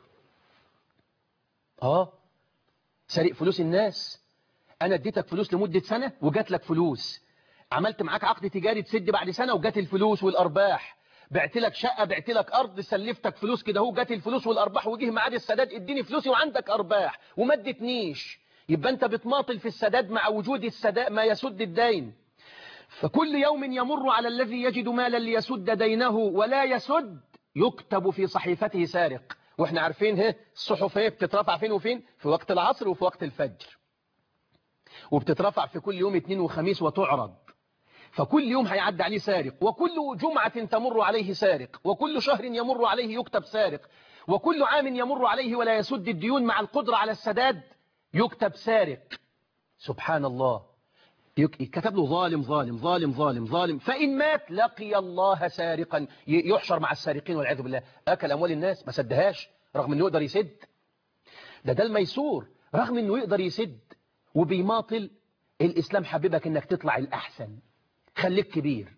S2: اه سارق فلوس الناس انا اديتك فلوس لمدة سنة وجات لك فلوس عملت معاك عقد تجاري تسد بعد سنة وجات الفلوس والارباح بعت لك شقة بعت لك ارض سلفتك فلوس كده اهو جات الفلوس والارباح وجه ميعاد السداد اديني فلوسي وعندك ارباح وما ادتنيش يبقى انت بتماطل في السداد مع وجود السداد ما يسد الدين فكل يوم يمر على الذي يجد مالا ليسد دينه ولا يسد يكتب في صحيفته سارق واحنا عارفين ها الصحف ايه بتترفع فين وفين في وقت العصر وفي وقت الفجر وبتترفع في كل يوم اثنين وخميس وتعرض فكل يوم هيعدي عليه سارق وكل جمعة تمر عليه سارق وكل شهر يمر عليه يكتب سارق وكل عام يمر عليه ولا يسد الديون مع القدرة على السداد يكتب سارق سبحان الله كتب له ظالم ظالم ظالم ظالم ظالم فإن مات لقي الله سارقا يحشر مع السارقين والعياذ بالله أكل أموال الناس ما سدهاش رغم أنه يقدر يسد ده ده الميسور رغم أنه يقدر يسد وبيماطل الإسلام حبيبك أنك تطلع الأحسن خليك كبير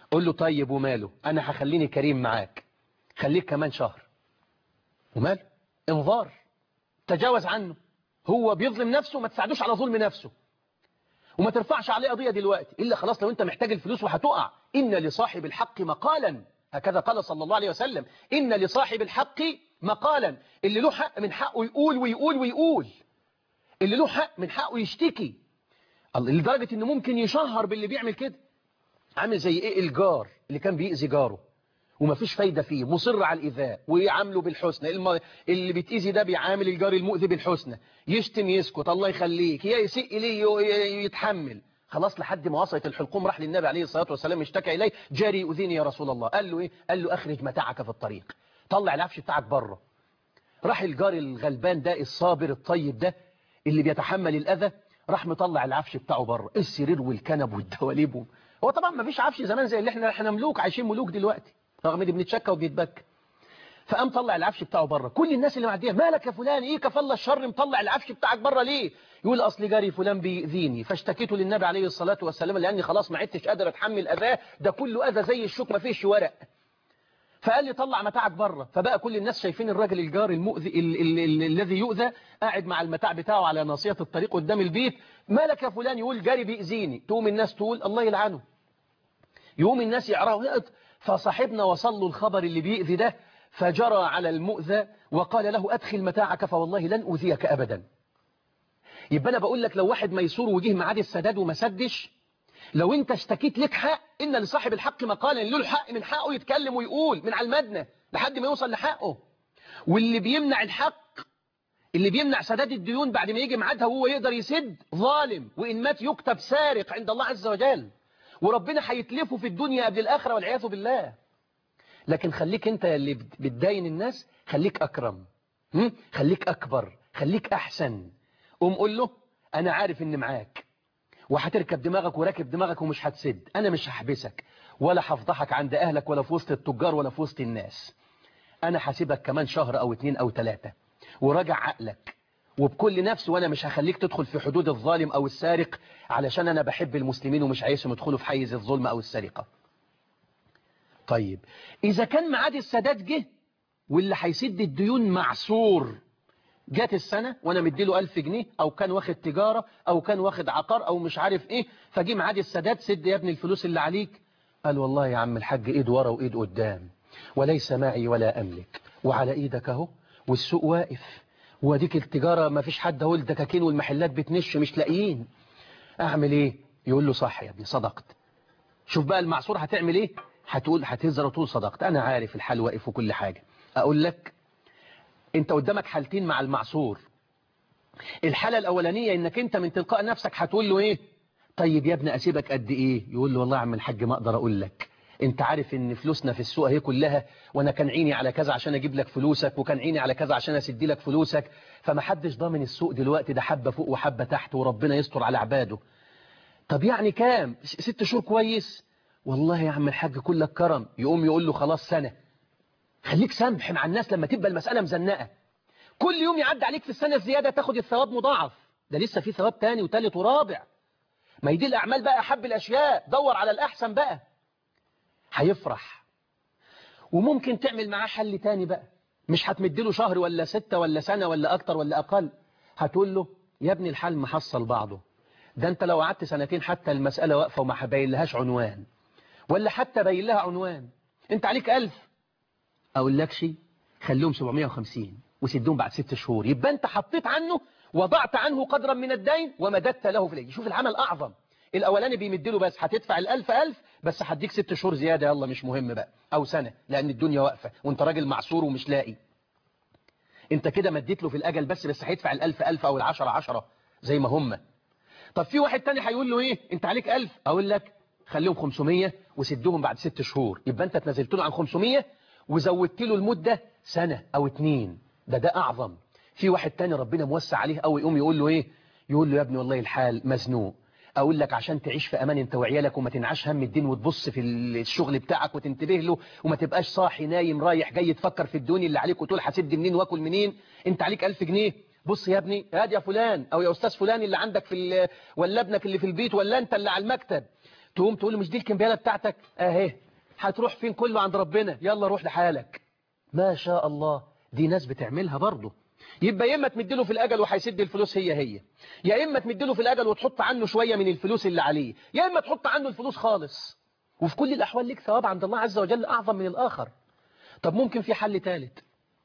S2: قول له طيب وماله انا هخليني كريم معاك خليك كمان شهر وماله انظار تجاوز عنه هو بيظلم نفسه ما تساعدوش على ظلم نفسه وما ترفعش عليه قضية دلوقتي إلا خلاص لو أنت محتاج الفلوس وهتقع إن لصاحب الحق مقالا هكذا قال صلى الله عليه وسلم إن لصاحب الحق مقالا اللي له حق من حقه يقول ويقول ويقول اللي له حق من حقه يشتكي الله- لدرجة إنه ممكن يشهر باللي بيعمل كده عامل زي إيه الجار اللي كان بيأذي جاره ومفيش فايدة فيه مصر على الإيذاء ويعامله بالحسنى الم... اللي بيتأذي ده بيعامل الجار المؤذي بالحسنى يشتم يسكت الله يخليك يا يسيء إليه ي- يتحمل خلاص لحد ما وصلت الحلقوم راح للنبي عليه الصلاة والسلام اشتكى إليه جاري يؤذيني يا رسول الله قال له إيه قال له أخرج متاعك في الطريق طلع العفش بتاعك بره راح الجار الغلبان ده الصابر الطيب ده اللي بيتحمل الأذى راح مطلع العفش بتاعه بره السرير والكنب والدواليب هو طبعا ما فيش عفش زمان زي اللي احنا احنا ملوك عايشين ملوك دلوقتي رغم ان بنتشكى وبنتبكى فقام طلع العفش بتاعه بره كل الناس اللي معديه مالك يا فلان ايه كفل الشر مطلع العفش بتاعك بره ليه يقول اصل جاري فلان بيأذيني فاشتكيته للنبي عليه الصلاة والسلام لاني خلاص ما عدتش قادر اتحمل اذاه ده كله اذى زي الشوك ما فيش ورق فقال لي طلع متاعك بره فبقى كل الناس شايفين الراجل الجار المؤذي ال- ال- ال- الذي يؤذى قاعد مع المتاع بتاعه على ناصية الطريق قدام البيت مالك يا فلان يقول جاري بيأذيني تقوم الناس تقول الله يلعنه يقوم الناس يعرفوا فصاحبنا وصل له الخبر اللي بيأذي ده فجرى على المؤذى وقال له أدخل متاعك فوالله لن أذيك أبدا يبقى أنا بقول لك لو واحد ميسور وجه معاد السداد وما سدش لو انت اشتكيت لك حق ان لصاحب الحق مقالا اللي له الحق من حقه يتكلم ويقول من على المدنة لحد ما يوصل لحقه واللي بيمنع الحق اللي بيمنع سداد الديون بعد ما يجي ميعادها وهو يقدر يسد ظالم وإن مات يكتب سارق عند الله عز وجل وربنا هيتلفه في الدنيا قبل الآخرة والعياذ بالله لكن خليك انت اللي بت- بتداين الناس خليك أكرم هم؟ خليك أكبر خليك أحسن قوم قول له أنا عارف إن معاك وهتركب دماغك وراكب دماغك ومش هتسد أنا مش هحبسك ولا هفضحك عند أهلك ولا في وسط التجار ولا في وسط الناس أنا هسيبك كمان شهر أو اتنين أو تلاتة وراجع عقلك وبكل نفس وأنا مش هخليك تدخل في حدود الظالم أو السارق علشان أنا بحب المسلمين ومش عايزهم يدخلوا في حيز الظلم أو السرقة طيب إذا كان معاد السداد جه واللي هيسد الديون معصور جات السنة وانا مديله ألف جنيه او كان واخد تجارة او كان واخد عقار او مش عارف ايه فجي معاد السداد سد يا ابني الفلوس اللي عليك قال والله يا عم الحاج ايد ورا وايد قدام وليس معي ولا املك وعلى ايدك اهو والسوق واقف وديك التجارة ما فيش حد اهو الدكاكين والمحلات بتنش مش لاقيين اعمل ايه يقول له صح يا ابني صدقت شوف بقى المعصور هتعمل ايه هتقول هتهزر وتقول صدقت انا عارف الحال واقف وكل حاجة اقول لك انت قدامك حالتين مع المعصور الحالة الاولانية انك انت من تلقاء نفسك هتقول له ايه طيب يا ابني اسيبك قد ايه يقول له والله يا عم الحاج ما اقدر اقول لك انت عارف ان فلوسنا في السوق اهي كلها وانا كان عيني على كذا عشان اجيب لك فلوسك وكان عيني على كذا عشان اسدي لك فلوسك فما حدش ضامن السوق دلوقتي ده حبة فوق وحبة تحت وربنا يستر على عباده طب يعني كام س- ست شهور كويس والله يا عم الحاج كلك كرم يقوم يقول له خلاص سنة خليك سمح مع الناس لما تبقى المسألة مزنقة كل يوم يعدي عليك في السنة الزيادة تاخد الثواب مضاعف ده لسه في ثواب تاني وتالت ورابع ما يدي الأعمال بقى أحب الأشياء دور على الأحسن بقى هيفرح وممكن تعمل معاه حل تاني بقى مش هتمدله شهر ولا ستة ولا سنة ولا أكتر ولا أقل هتقول له يا ابني الحل محصل بعضه ده انت لو قعدت سنتين حتى المسألة واقفة وما هبين لهاش عنوان ولا حتى باين لها عنوان انت عليك ألف أقول لك شيء خليهم 750 وسدهم بعد ست شهور يبقى انت حطيت عنه وضعت عنه قدرا من الدين ومددت له في الأجل شوف العمل أعظم الأولاني بيمدله بس هتدفع الألف ألف بس هديك ست شهور زيادة يلا مش مهم بقى أو سنة لأن الدنيا واقفة وانت راجل معصور ومش لاقي انت كده مديت له في الأجل بس بس هيدفع الألف ألف أو العشرة عشرة زي ما هم طب في واحد تاني هيقول له ايه انت عليك ألف اقول لك خليهم 500 وسدهم بعد ست شهور يبقى انت تنزلت له عن 500 وزودت له المدة سنة او اتنين ده ده اعظم في واحد تاني ربنا موسع عليه قوي يقوم يقول له ايه يقول له يا ابني والله الحال مزنوق اقول لك عشان تعيش في امان انت وعيالك وما تنعش هم الدين وتبص في الشغل بتاعك وتنتبه له وما تبقاش صاحي نايم رايح جاي تفكر في الدنيا اللي عليك وتقول هسد منين واكل منين انت عليك ألف جنيه بص يا ابني هاد يا فلان او يا استاذ فلان اللي عندك في ال- ولا ابنك اللي في البيت ولا انت اللي على المكتب تقوم تقول له مش دي الكمبياله بتاعتك اهي هتروح فين كله عند ربنا يلا روح لحالك ما شاء الله دي ناس بتعملها برضه يبقى يا اما تمدله في الاجل وهيسد الفلوس هي هي يا اما تمدله في الاجل وتحط عنه شويه من الفلوس اللي عليه يا اما تحط عنه الفلوس خالص وفي كل الاحوال لك ثواب عند الله عز وجل اعظم من الاخر طب ممكن في حل ثالث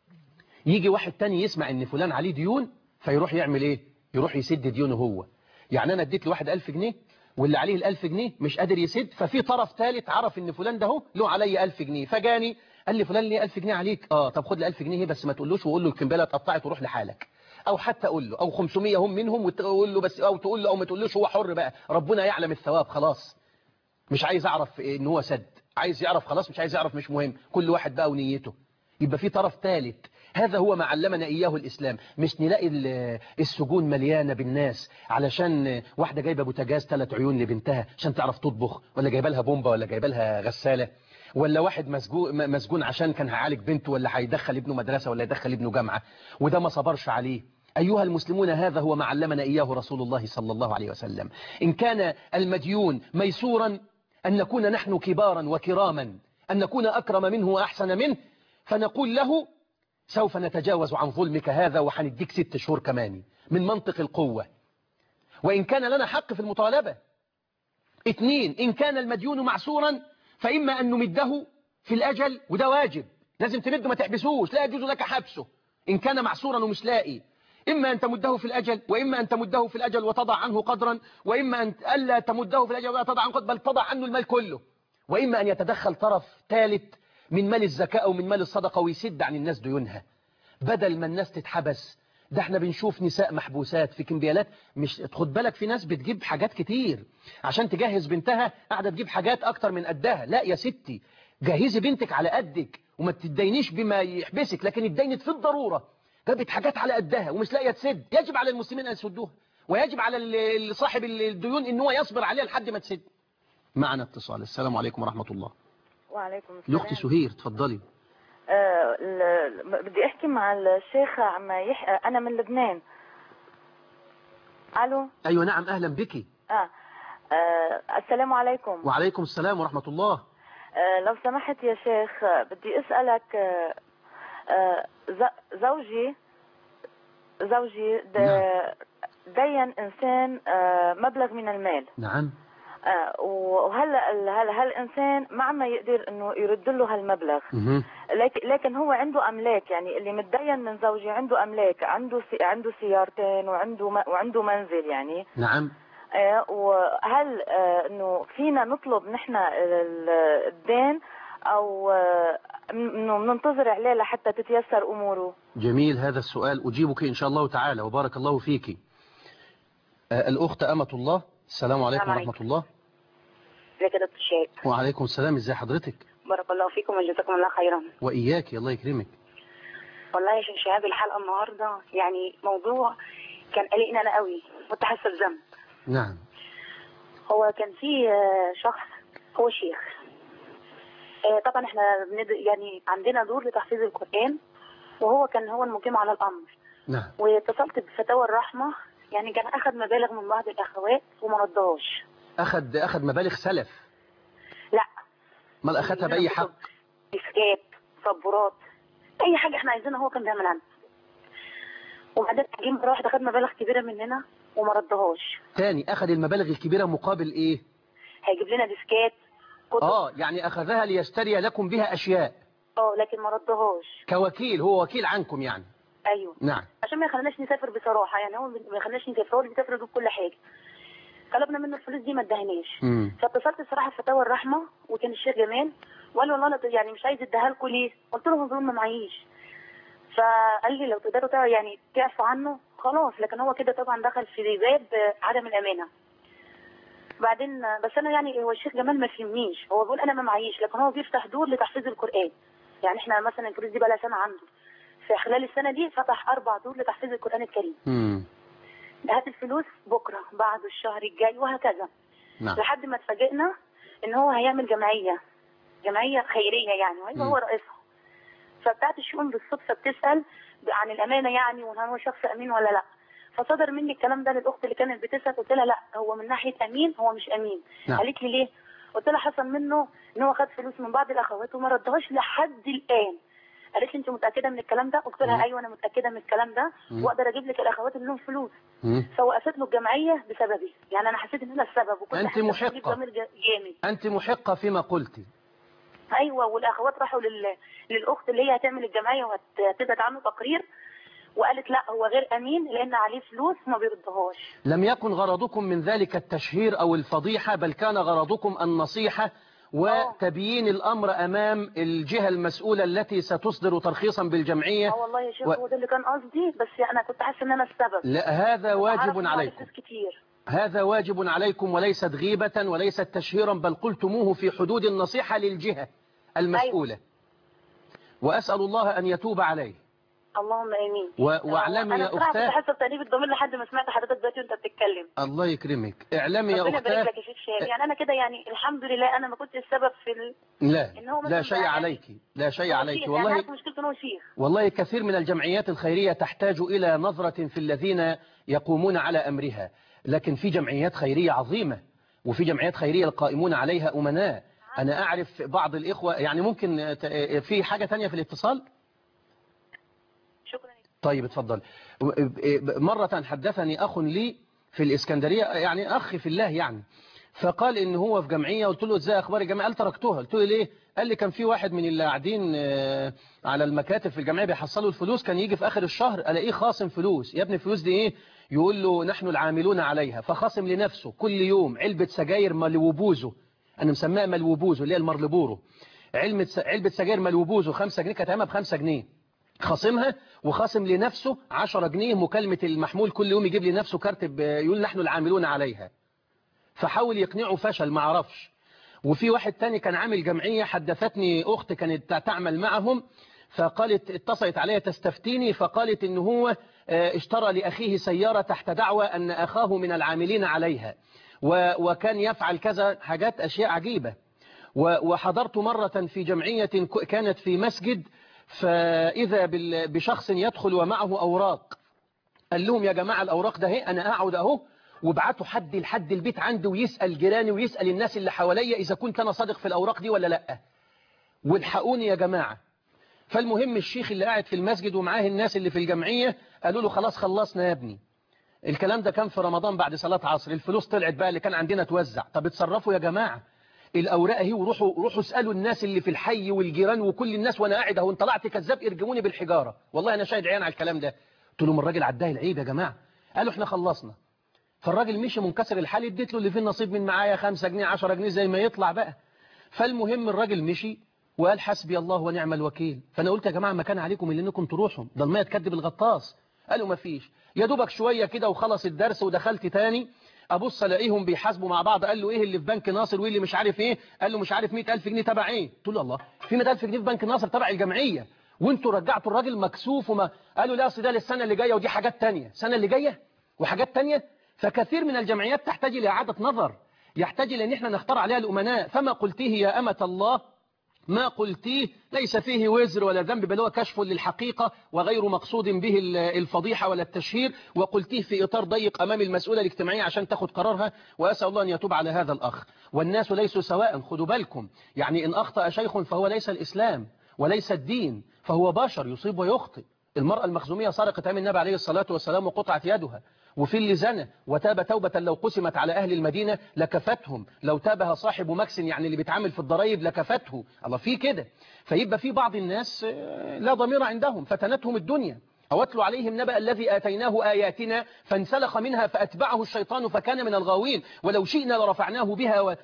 S2: يجي واحد تاني يسمع ان فلان عليه ديون فيروح يعمل ايه يروح يسد ديونه هو يعني انا اديت لواحد ألف جنيه واللي عليه الألف جنيه مش قادر يسد ففي طرف ثالث عرف ان فلان ده هو له عليا ألف جنيه فجاني قال لي فلان ليه ألف جنيه عليك اه طب خد لي 1000 جنيه بس ما تقولوش وقول له الكمبياله اتقطعت وروح لحالك او حتى قول له او 500 هم منهم وتقول له بس او تقول له او ما تقولوش هو حر بقى ربنا يعلم الثواب خلاص مش عايز اعرف ان هو سد عايز يعرف خلاص مش عايز يعرف مش مهم كل واحد بقى ونيته يبقى في طرف ثالث هذا هو ما علمنا إياه الإسلام مش نلاقي ال- السجون مليانة بالناس علشان واحدة جايبة بوتاجاز ثلاث عيون لبنتها عشان تعرف تطبخ ولا جايبه لها بومبا ولا جايبه لها غسالة ولا واحد مسجون مسجون عشان كان هيعالج بنته ولا هيدخل ابنه مدرسة ولا يدخل ابنه جامعة وده ما صبرش عليه أيها المسلمون هذا هو ما علمنا إياه رسول الله صلى الله عليه وسلم إن كان المديون ميسورا أن نكون نحن كبارا وكراما أن نكون أكرم منه وأحسن منه فنقول له سوف نتجاوز عن ظلمك هذا وحنديك ست شهور كمان من منطق القوة وإن كان لنا حق في المطالبة اثنين إن كان المديون معسورا فإما أن نمده في الأجل وده واجب لازم تمده ما تحبسوش لا يجوز لك حبسه إن كان معسورا ومش لاقي إما أن تمده في الأجل وإما أن تمده في الأجل وتضع عنه قدرا وإما أن ألا تمده في الأجل ولا تضع عنه قدرا بل تضع عنه المال كله وإما أن يتدخل طرف ثالث من مال الزكاة أو من مال الصدقة ويسد عن الناس ديونها بدل ما الناس تتحبس ده احنا بنشوف نساء محبوسات في كمبيالات مش خد بالك في ناس بتجيب حاجات كتير عشان تجهز بنتها قاعدة تجيب حاجات اكتر من قدها لا يا ستي جهزي بنتك على قدك وما تدينيش بما يحبسك لكن اتدينت في الضرورة جابت حاجات على قدها ومش لاقيه تسد يجب على المسلمين ان يسدوها ويجب على ال- صاحب الديون ان هو يصبر عليها لحد ما تسد معنا اتصال السلام عليكم ورحمة الله
S6: وعليكم السلام
S2: الأخت سهير تفضلي
S6: آه ال- ال- بدي احكي مع الشيخ عم يح... آه، انا من لبنان الو
S2: أيوة نعم أهلا بك
S6: آه. آه السلام عليكم
S2: وعليكم السلام ورحمة الله
S6: آه لو سمحت يا شيخ آه، بدي اسالك آه آه ز- زوجي زوجي د-
S2: نعم.
S6: دين انسان آه مبلغ من المال
S2: نعم
S6: آه وهلا ال- هلا هالانسان ما عم يقدر انه يرد له هالمبلغ
S2: مهم.
S6: لكن لكن هو عنده املاك يعني اللي متدين من زوجي عنده املاك عنده سي عنده سيارتين وعنده م- وعنده منزل يعني
S2: نعم
S6: آه، وهل آه، انه فينا نطلب نحن ال- الدين او آه، انه بننتظر عليه لحتى تتيسر اموره
S2: جميل هذا السؤال أجيبك إن شاء الله تعالى وبارك الله فيك آه، الأخت أمة الله السلام عليكم
S3: السلام
S2: ورحمة الله
S3: ازيك يا دكتور شيخ
S2: وعليكم السلام ازي حضرتك
S3: بارك الله فيكم وجزاكم الله خيرا
S2: وإياك الله يكرمك
S3: والله يا شيخ شهاب الحلقه النهارده يعني موضوع كان قلقني انا قوي كنت حاسه بذنب
S2: نعم
S3: هو كان في آه، شخص هو شيخ آه، طبعا احنا بند... يعني عندنا دور لتحفيظ القرآن وهو كان هو المقيم على الأمر
S2: نعم
S3: واتصلت بفتاوى الرحمة يعني كان أخذ مبالغ من بعض الأخوات وما ردهاش
S2: أخد أخد مبالغ سلف
S3: لا
S2: ما أخدها بأي حق
S3: ديسكات صبورات أي حاجة احنا عايزينها هو كان بيعملها لنا وبعدين جه مرة واحدة خد مبالغ كبيرة مننا وما ردهاش
S2: تاني أخد المبالغ الكبيرة مقابل إيه
S3: هيجيب لنا ديسكات كتب
S2: آه يعني أخذها ليشتري لكم بها أشياء
S3: اه لكن ما ردهاش
S2: كوكيل هو وكيل عنكم يعني
S3: ايوه
S2: نعم
S3: عشان ما يخليناش نسافر بصراحه يعني هو ما يخليناش نسافر هو اللي بيسافر يجيب كل حاجه طلبنا منه الفلوس دي ما ادهناش
S2: مم.
S3: فاتصلت الصراحه بفتاوى الرحمه وكان الشيخ جمال وقال لي والله لا ت- يعني مش عايز اديها لكم ليه؟ قلت له هو ما معيش فقال لي لو تقدروا تع- يعني تعفوا عنه خلاص لكن هو كده طبعا دخل في باب عدم الامانه بعدين بس انا يعني هو الشيخ جمال ما فهمنيش هو بيقول انا ما معيش لكن هو بيفتح دور لتحفيظ القران يعني احنا مثلا الفلوس دي بقى لها سنه عنده في خلال السنه دي فتح اربع دور لتحفيظ القران الكريم
S2: مم.
S3: هات الفلوس بكره بعد الشهر الجاي وهكذا
S2: نعم
S3: لحد ما اتفاجئنا ان هو هيعمل جمعيه جمعيه خيريه يعني وهيبقى
S2: مم.
S3: هو رئيسها فبتاعت الشؤون بالصدفه بتسال عن الامانه يعني وهل هو شخص امين ولا لا فصدر مني الكلام ده للاخت اللي كانت بتسال قلت لها لا هو من ناحيه امين هو مش امين
S2: نعم.
S3: قالت لي ليه
S5: قلت لها حصل منه ان هو خد فلوس من بعض الاخوات وما ردهاش لحد الان قالت لي انت متاكده من الكلام ده قلت
S2: مم.
S5: لها ايوه انا متاكده من الكلام ده
S2: مم.
S5: واقدر اجيب لك الاخوات اللي لهم فلوس
S2: مم.
S5: فوقفت له الجمعيه بسببي يعني انا حسيت ان انا السبب وكنت
S2: أنت
S5: حاسة إن
S2: محقة.
S5: في ضمير جا- جامد
S2: أنت محقة فيما قلت
S5: ايوه والاخوات راحوا لل... للاخت اللي هي هتعمل الجمعيه وهتبعت عنه تقرير وقالت لا هو غير امين لان عليه فلوس وما بيردهاش
S2: لم يكن غرضكم من ذلك التشهير أو الفضيحة بل كان غرضكم النصيحة وتبيين الأمر أمام الجهة المسؤولة التي ستصدر ترخيصا بالجمعية
S5: اه والله يا شيخ
S2: و-
S5: هو ده اللي كان قصدي بس انا كنت حاسه ان انا السبب
S2: لا هذا
S5: أعرف
S2: واجب
S5: إن هو عليه
S2: عليكم
S5: فلوس كتير
S2: هذا واجب عليكم وليست غيبة وليست تشهيرا بل قلتموه في حدود النصيحة للجهة المسؤولة وأسأل الله أن يتوب عليه
S5: اللهم امين
S2: و- واعلمي
S5: انا
S2: يا
S5: بصراحه كنت
S2: أختاه
S5: حاسه بتأنيب الضمير لحد ما سمعت حضرتك دلوقتي وانت بتتكلم
S2: الله يكرمك اعلمي يا
S5: ربنا يبارك
S2: أختاه
S5: لك يا شيخ شهاب يعني انا كده يعني الحمد لله انا ما كنتش السبب في ال...
S2: لا
S5: إن هو
S2: لا
S5: مثلا
S2: شيء
S5: بقى-
S2: عليك لا شيء
S5: هو
S2: عليك
S5: شيخ، يعني
S2: والله
S5: عارف مشكلته ان هو شيخ
S2: والله كثير من الجمعيات الخيرية تحتاج إلى نظرة في الذين يقومون على أمرها لكن في جمعيات خيرية عظيمة وفي جمعيات خيرية القائمون عليها أمناء أنا أعرف بعض الإخوة يعني ممكن ت- في حاجة تانية في الاتصال
S5: شكرا
S2: طيب اتفضل مرة حدثني أخ لي في الإسكندرية يعني أخ في الله يعني فقال إن هو في جمعية قلت له إزاي أخبار الجمعية قال تركتوها قلت له ليه قال لي كان في واحد من اللي قاعدين آه، على المكاتب في الجمعية بيحصلوا الفلوس كان يجي في آخر الشهر ألاقيه خاصم فلوس يا ابني الفلوس دي إيه يقول له نحن العاملون عليها فخاصم لنفسه كل يوم علبة سجاير ملوبوزو أنا مسميها ملوبوزو اللي هي المرلبورو علبة علبة سجاير ملوبوزو 5 جنيه كانت ب 5 جنيه خاصمها وخاصم لنفسه 10 جنيه مكالمة المحمول كل يوم يجيب لنفسه كارت ب- يقول نحن العاملون عليها فحاول يقنعه فشل ما عرفش وفي واحد تاني كان عامل جمعية حدثتني أخت كانت تعمل معهم فقالت اتصلت عليها تستفتيني فقالت إن هو آه، اشترى لأخيه سيارة تحت دعوة أن أخاه من العاملين عليها و- وكان يفعل كذا حاجات أشياء عجيبة و- وحضرت مرة في جمعية ك- كانت في مسجد فإذا بال- بشخص يدخل ومعه أوراق قال لهم يا جماعة الأوراق ده هي أنا أقعد أهو وابعتوا حد لحد البيت عندي ويسأل جيراني ويسأل الناس اللي حواليا إذا كنت أنا صادق في الأوراق دي ولا لأ والحقوني يا جماعة فالمهم الشيخ اللي قاعد في المسجد ومعاه الناس اللي في الجمعية قالوا له خلاص خلصنا يا ابني الكلام ده كان في رمضان بعد صلاة عصر الفلوس طلعت بقى اللي كان عندنا توزع طب اتصرفوا يا جماعة الأوراق اهي وروحوا روحوا اسألوا الناس اللي في الحي والجيران وكل الناس وأنا قاعد اهو انت طلعت كذاب ارجموني بالحجارة والله أنا شاهد عيان على الكلام ده قلت لهم الراجل عداه العيب يا جماعة قالوا احنا خلصنا فالراجل مشي منكسر الحال اديت له اللي فيه النصيب من معايا 5 جنيه 10 جنيه زي ما يطلع بقى فالمهم الراجل مشي وقال حسبي الله ونعم الوكيل فانا قلت يا جماعه ما كان عليكم اللي انكم تروحوا ده الميه تكذب الغطاس قالوا ما فيش يا دوبك شويه كده وخلص الدرس ودخلت تاني ابص الاقيهم بيحاسبوا مع بعض قال له ايه اللي في بنك ناصر وايه اللي مش عارف ايه قال له مش عارف 100000 جنيه تبع ايه قلت له الله في 100000 جنيه في بنك ناصر تبع الجمعيه وانتوا رجعتوا الراجل مكسوف وما قالوا لا اصل ده للسنه اللي جايه ودي حاجات تانية السنه اللي جايه وحاجات تانية فكثير من الجمعيات تحتاج الى اعاده نظر يحتاج الى ان احنا نختار عليها الامناء فما قلتيه يا امه الله ما قلتيه ليس فيه وزر ولا ذنب بل هو كشف للحقيقة وغير مقصود به ال- الفضيحة ولا التشهير وقلتيه في إطار ضيق أمام المسؤولة الاجتماعية عشان تاخد قرارها وأسأل الله أن يتوب على هذا الأخ والناس ليسوا سواء خدوا بالكم يعني إن أخطأ شيخ فهو ليس الإسلام وليس الدين فهو بشر يصيب ويخطئ المرأة المخزومية سرقت أمام النبي عليه الصلاة والسلام وقطعت يدها وفي اللي زنى وتاب توبة لو قسمت على أهل المدينة لكفتهم لو تابها صاحب مكس يعني اللي بيتعامل في الضرائب لكفته الله في كده فيبقى في بعض الناس آه، لا ضمير عندهم فتنتهم الدنيا أو اتلو عليهم نبأ الذي آتيناه آياتنا فانسلخ منها فأتبعه الشيطان فكان من الغاوين ولو شئنا لرفعناه بها و...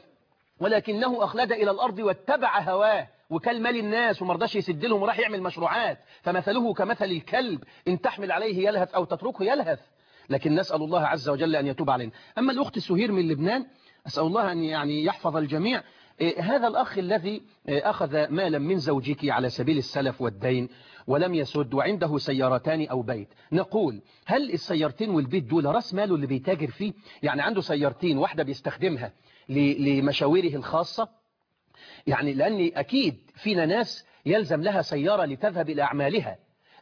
S2: ولكنه أخلد إلى الأرض واتبع هواه وكل مال الناس ومرضاش يسد لهم وراح يعمل مشروعات فمثله كمثل الكلب إن تحمل عليه يلهث أو تتركه يلهث لكن نسأل الله عز وجل أن يتوب علينا أما الأخت سهير من لبنان أسأل الله أن يعني يحفظ الجميع إيه، هذا الأخ الذي إيه، أخذ مالا من زوجك على سبيل السلف والدين ولم يسد وعنده سيارتان أو بيت نقول هل السيارتين والبيت دول رأس ماله اللي بيتاجر فيه يعني عنده سيارتين واحدة بيستخدمها ل- لمشاويره الخاصة يعني لأن أكيد فينا ناس يلزم لها سيارة لتذهب إلى أعمالها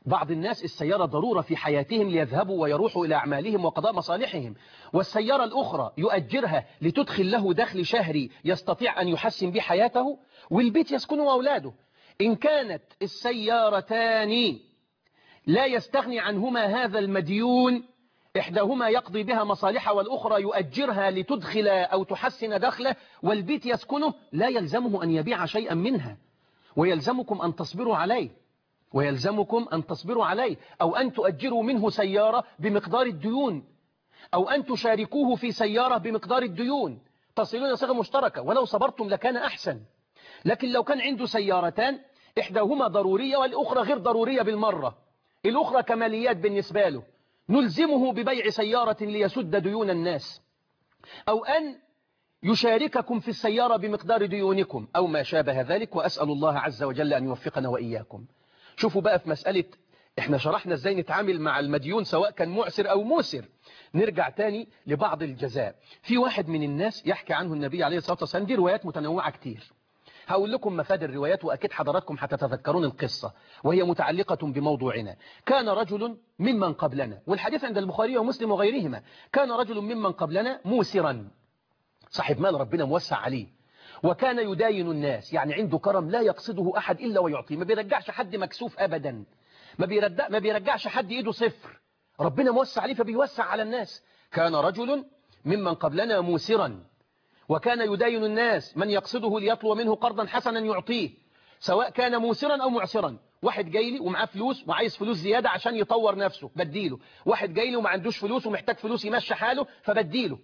S2: بعض الناس السيارة ضرورة في حياتهم ليذهبوا ويروحوا إلى أعمالهم وقضاء مصالحهم والسيارة الأخرى يؤجرها لتدخل له دخل شهري يستطيع أن يحسن به حياته والبيت يسكنه أولاده إن كانت السيارتان لا يستغني عنهما هذا المديون إحداهما يقضي بها مصالحه والأخرى يؤجرها لتدخل أو تحسن دخله والبيت يسكنه لا يلزمه أن يبيع شيئا منها ويلزمكم أن تصبروا عليه ويلزمكم أن تصبروا عليه أو أن تؤجروا منه سيارة بمقدار الديون أو أن تشاركوه في سيارة بمقدار الديون تصلون صيغة مشتركة ولو صبرتم لكان أحسن لكن لو كان عنده سيارتان إحداهما ضرورية والأخرى غير ضرورية بالمرة الأخرى كماليات بالنسبة له نلزمه ببيع سيارة ليسد ديون الناس أو أن يشارككم في السيارة بمقدار ديونكم أو ما شابه ذلك وأسأل الله عز وجل أن يوفقنا وإياكم شوفوا بقى في مسألة احنا شرحنا ازاي نتعامل مع المديون سواء كان معسر أو موسر نرجع تاني لبعض الجزاء في واحد من الناس يحكي عنه النبي عليه الصلاة والسلام دي روايات متنوعة كتير هقول لكم مفاد الروايات وأكيد حضراتكم هتتذكرون القصة وهي متعلقة بموضوعنا كان رجل ممن قبلنا والحديث عند البخاري ومسلم وغيرهما كان رجل ممن قبلنا موسرا صاحب مال ربنا موسع عليه وكان يداين الناس يعني عنده كرم لا يقصده أحد إلا ويعطيه ما بيرجعش حد مكسوف أبدا ما, بيرجع ما بيرجعش حد إيده صفر ربنا موسع عليه فبيوسع على الناس كان رجل ممن قبلنا موسرا وكان يداين الناس من يقصده ليطلب منه قرضا حسنا يعطيه سواء كان موسرا أو معسرا واحد جاي لي ومعاه فلوس وعايز فلوس زيادة عشان يطور نفسه بديله واحد جاي لي وما عندوش فلوس ومحتاج فلوس يمشي حاله فبديله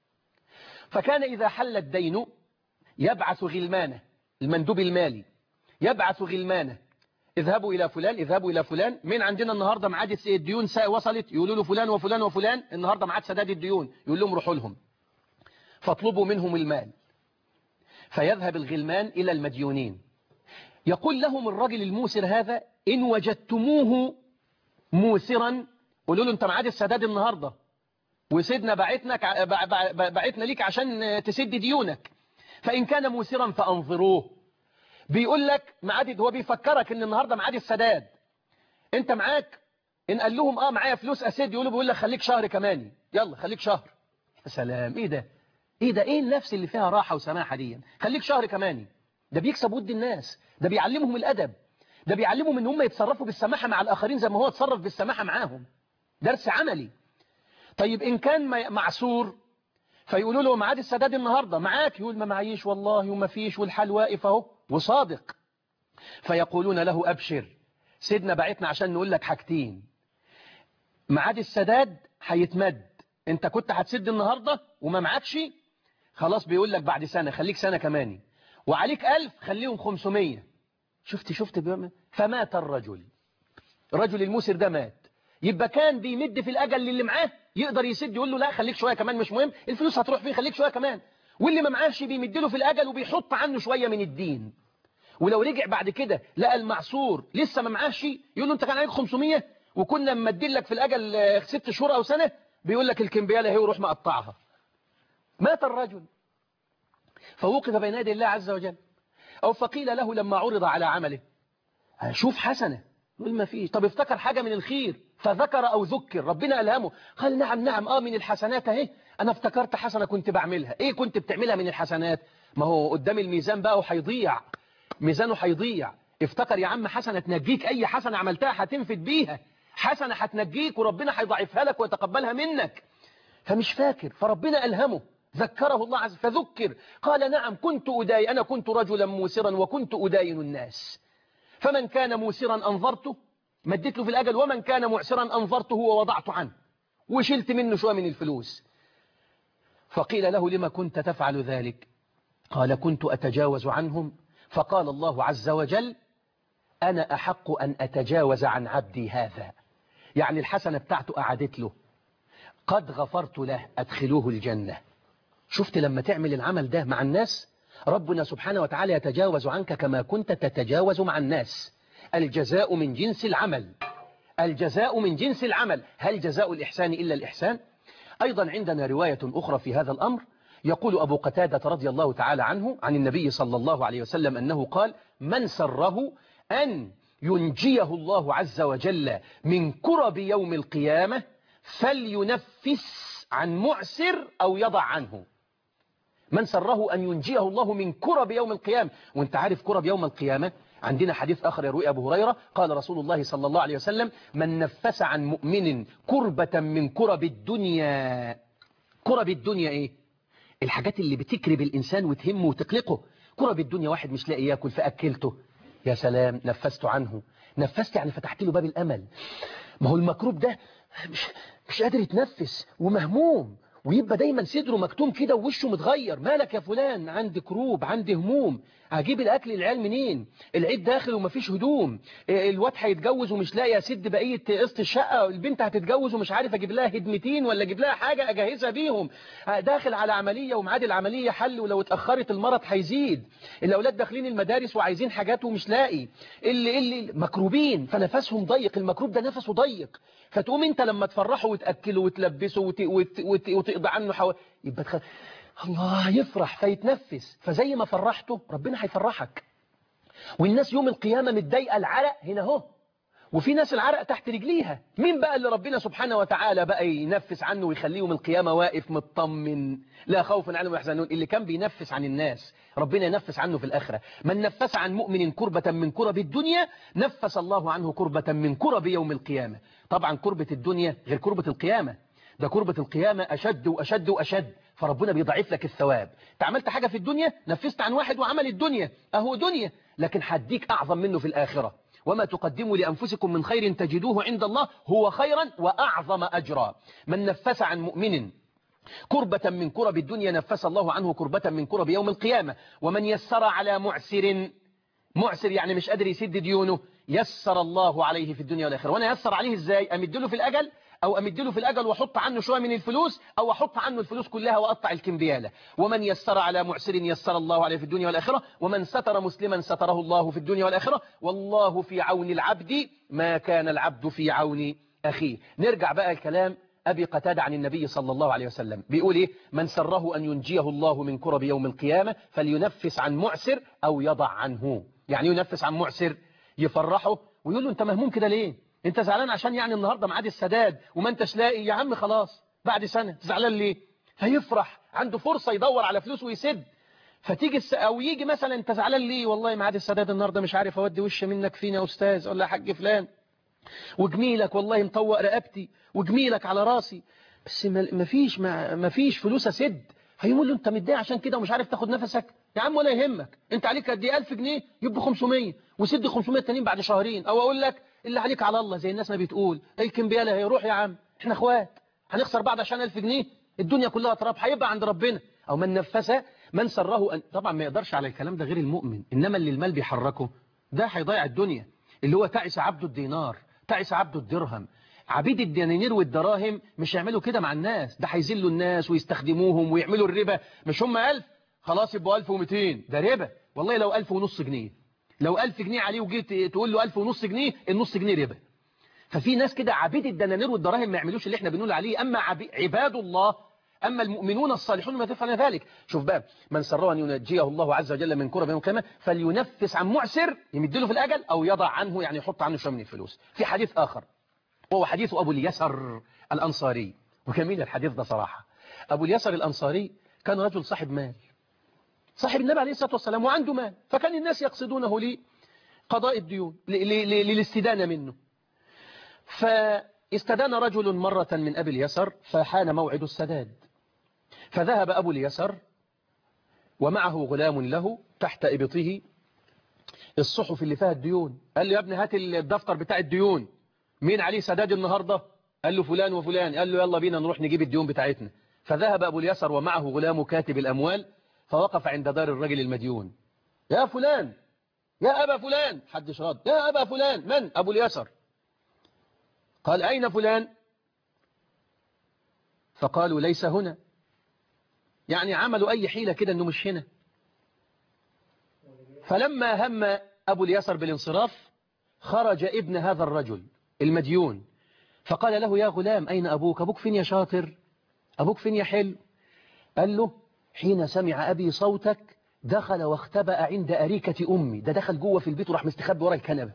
S2: فكان إذا حل الدين يبعث غلمانه المندوب المالي يبعث غلمانه اذهبوا إلى فلان اذهبوا إلى فلان من عندنا النهاردة معاد الديون وصلت يقولوا له فلان وفلان وفلان النهاردة معاد سداد الديون يقول لهم روحوا لهم فاطلبوا منهم المال فيذهب الغلمان إلى المديونين يقول لهم الرجل الموسر هذا إن وجدتموه موسرا قولوا له انت معاد السداد النهاردة وسيدنا بعتنا بعتنا ليك عشان تسد ديونك فإن كان موسرا فأنظروه بيقول لك معاد هو بيفكرك ان النهاردة معاد السداد انت معاك ان قال لهم اه معايا فلوس اسد يقولوا بيقول لك خليك شهر كمان يلا خليك شهر يا سلام ايه ده ايه ده ايه النفس اللي فيها راحة وسماحة دي خليك شهر كمان ده بيكسب ود الناس ده بيعلمهم الادب ده بيعلمهم ان هم يتصرفوا بالسماحة مع الاخرين زي ما هو اتصرف بالسماحة معاهم درس عملي طيب ان كان معسور فيقولوا له معاد السداد النهاردة معاك يقول ما معيش والله وما فيش والحال واقف اهو وصادق فيقولون له أبشر سيدنا بعتنا عشان نقول لك حاجتين معاد السداد هيتمد انت كنت هتسد النهاردة وما معكش خلاص بيقول لك بعد سنة خليك سنة كمان وعليك ألف خليهم خمسمية شفت شفت بيوم فمات الرجل الرجل المسر ده مات يبقى كان بيمد في الأجل اللي معاه يقدر يسد يقول له لا خليك شوية كمان مش مهم الفلوس هتروح فيه خليك شوية كمان واللي ما معاش بيمد له في الأجل وبيحط عنه شوية من الدين ولو رجع بعد كده لقى المعصور لسه ما معاش يقول له انت كان عليك 500 وكنا ممدين لك في الأجل ست شهور أو سنة بيقول لك الكمبيالة هي وروح مقطعها مات الرجل فوقف بين يدي الله عز وجل أو فقيل له لما عرض على عمله شوف حسنة يقول ما فيش طب افتكر حاجة من الخير فذكر أو ذكر ربنا ألهمه قال نعم نعم آه من الحسنات اهي أنا افتكرت حسنة كنت بعملها إيه كنت بتعملها من الحسنات ما هو قدام الميزان بقى وهيضيع ميزانه هيضيع افتكر يا عم حسنة تنجيك أي حسنة عملتها هتنفد بيها حسنة هتنجيك وربنا هيضاعفها لك ويتقبلها منك فمش فاكر فربنا ألهمه ذكره الله عز فذكر قال نعم كنت أداي أنا كنت رجلا موسرا وكنت أداين الناس فمن كان موسرا أنظرته مدت له في الأجل ومن كان معسرا أنظرته ووضعت عنه وشلت منه شوية من الفلوس فقيل له لما كنت تفعل ذلك قال كنت أتجاوز عنهم فقال الله عز وجل أنا أحق أن أتجاوز عن عبدي هذا يعني الحسنة بتاعته أعدت له قد غفرت له أدخلوه الجنة شفت لما تعمل العمل ده مع الناس ربنا سبحانه وتعالى يتجاوز عنك كما كنت تتجاوز مع الناس الجزاء من جنس العمل الجزاء من جنس العمل هل جزاء الإحسان إلا الإحسان أيضا عندنا رواية أخرى في هذا الأمر يقول أبو قتادة رضي الله تعالى عنه عن النبي صلى الله عليه وسلم أنه قال من سره أن ينجيه الله عز وجل من كرب يوم القيامة فلينفس عن معسر أو يضع عنه من سره أن ينجيه الله من كرب يوم القيامة وانت عارف كرب يوم القيامة عندنا حديث آخر يروي أبو هريرة قال رسول الله صلى الله عليه وسلم من نفس عن مؤمن كربة من كرب الدنيا كرب الدنيا إيه الحاجات اللي بتكرب الإنسان وتهمه وتقلقه كرب الدنيا واحد مش لاقي ياكل فأكلته يا سلام نفست عنه نفست يعني فتحت له باب الأمل ما هو المكروب ده مش, مش قادر يتنفس ومهموم ويبقى دايما صدره مكتوم كده ووشه متغير مالك يا فلان عندي كروب عندي هموم هجيب الاكل العيال منين العيد داخل ومفيش هدوم الواد هيتجوز ومش لاقي اسد بقيه قسط الشقه البنت هتتجوز ومش عارف اجيب لها هدمتين ولا اجيب لها حاجه اجهزها بيهم داخل على عمليه وميعاد العمليه حل ولو اتاخرت المرض هيزيد الاولاد داخلين المدارس وعايزين حاجات ومش لاقي اللي اللي مكروبين فنفسهم ضيق المكروب ده نفسه ضيق فتقوم انت لما تفرحه وتاكله وتلبسه وت... وت... وت... وتقضي عنه حو... يبقى تخ... الله يفرح فيتنفس فزي ما فرحته ربنا هيفرحك والناس يوم القيامة متضايقه العرق هنا اهو وفي ناس العرق تحت رجليها مين بقى اللي ربنا سبحانه وتعالى بقى ينفس عنه ويخليه يوم القيامة واقف مطمن لا خوف عليهم ولا يحزنون اللي كان بينفس عن الناس ربنا ينفس عنه في الآخرة من نفس عن مؤمن كربة من كرب الدنيا نفس الله عنه كربة من كرب يوم القيامة طبعا كربة الدنيا غير كربة القيامة ده كربة القيامة أشد وأشد وأشد فربنا بيضعف لك الثواب انت عملت حاجة في الدنيا نفست عن واحد وعمل الدنيا أهو دنيا لكن هديك أعظم منه في الآخرة وما تقدموا لأنفسكم من خير تجدوه عند الله هو خيرا وأعظم أجرا من نفس عن مؤمن كربة من كرب الدنيا نفس الله عنه كربة من كرب يوم القيامة ومن يسر على معسر معسر يعني مش قادر يسد ديونه يسر الله عليه في الدنيا والآخرة وانا يسر عليه ازاي امدله في الأجل او امدله في الأجل واحط عنه شوية من الفلوس او احط عنه الفلوس كلها واقطع الكمبيالة ومن يسر على معسر يسر الله عليه في الدنيا والآخرة ومن ستر مسلما ستره الله في الدنيا والآخرة والله في عون العبد ما كان العبد في عون أخيه نرجع بقى الكلام أبي قتادة عن النبي صلى الله عليه وسلم بيقول إيه من سره أن ينجيه الله من كرب يوم القيامة فلينفس عن معسر أو يضع عنه يعني ينفس عن معسر يفرحه ويقول له أنت مهموم كده ليه أنت زعلان عشان يعني النهاردة معاد السداد وما أنتش لاقي يا عم خلاص بعد سنة زعلان ليه فيفرح عنده فرصة يدور على فلوس ويسد فتيجي الس... او يجي مثلا انت زعلان ليه والله معاد السداد النهارده مش عارف اودي وش منك فين يا استاذ ولا يا حاج فلان وجميلك والله مطوق رقبتي وجميلك على راسي بس ما فيش ما فيش فلوس اسد هيقول له انت متضايق عشان كده ومش عارف تاخد نفسك يا عم ولا يهمك انت عليك قد ايه 1000 جنيه يبقى 500 وسد 500 تانيين بعد شهرين او اقول لك اللي عليك على الله زي الناس ما بتقول الكمبياله هيروح يا عم احنا اخوات هنخسر بعض عشان 1000 جنيه الدنيا كلها تراب هيبقى عند ربنا او من نفس من سره أن طبعا ما يقدرش على الكلام ده غير المؤمن انما اللي المال بيحركه ده هيضيع الدنيا اللي هو تعس عبد الدينار تعس عبد الدرهم عبيد الدنانير والدراهم مش يعملوا كده مع الناس ده هيذلوا الناس ويستخدموهم ويعملوا الربا مش هم ألف خلاص يبقوا 1200 ده ربا والله لو 1000 ونص جنيه لو 1000 جنيه عليه وجيت تقول له 1000 ونص جنيه النص جنيه ربا ففي ناس كده عبيد الدنانير والدراهم ما يعملوش اللي احنا بنقول عليه اما عباد الله أما المؤمنون الصالحون ما تفعل ذلك شوف بقى من سره أن ينجيه الله عز وجل من كرب يوم القيامة فلينفس عن معسر يمدله في الأجل أو يضع عنه يعني يحط عنه شوية من الفلوس في حديث آخر وهو حديث أبو اليسر الأنصاري وجميل الحديث ده صراحة أبو اليسر الأنصاري كان رجل صاحب مال صاحب النبي عليه الصلاة والسلام وعنده مال فكان الناس يقصدونه لقضاء الديون للاستدانة منه فاستدان رجل مرة من أبي اليسر فحان موعد السداد فذهب أبو اليسر ومعه غلام له تحت إبطه الصحف اللي فيها الديون قال له يا ابني هات الدفتر بتاع الديون مين عليه سداد النهاردة قال له فلان وفلان قال له يلا بينا نروح نجيب الديون بتاعتنا فذهب أبو اليسر ومعه غلام كاتب الأموال فوقف عند دار الرجل المديون يا فلان يا أبا فلان حدش رد يا أبا فلان من أبو اليسر قال أين فلان فقالوا ليس هنا يعني عملوا أي حيلة كده أنه مش هنا فلما هم أبو اليسر بالانصراف خرج ابن هذا الرجل المديون فقال له يا غلام أين أبوك أبوك فين يا شاطر أبوك فين يا حلو قال له حين سمع أبي صوتك دخل واختبأ عند أريكة أمي ده دخل جوه في البيت وراح مستخبي ورا الكنبة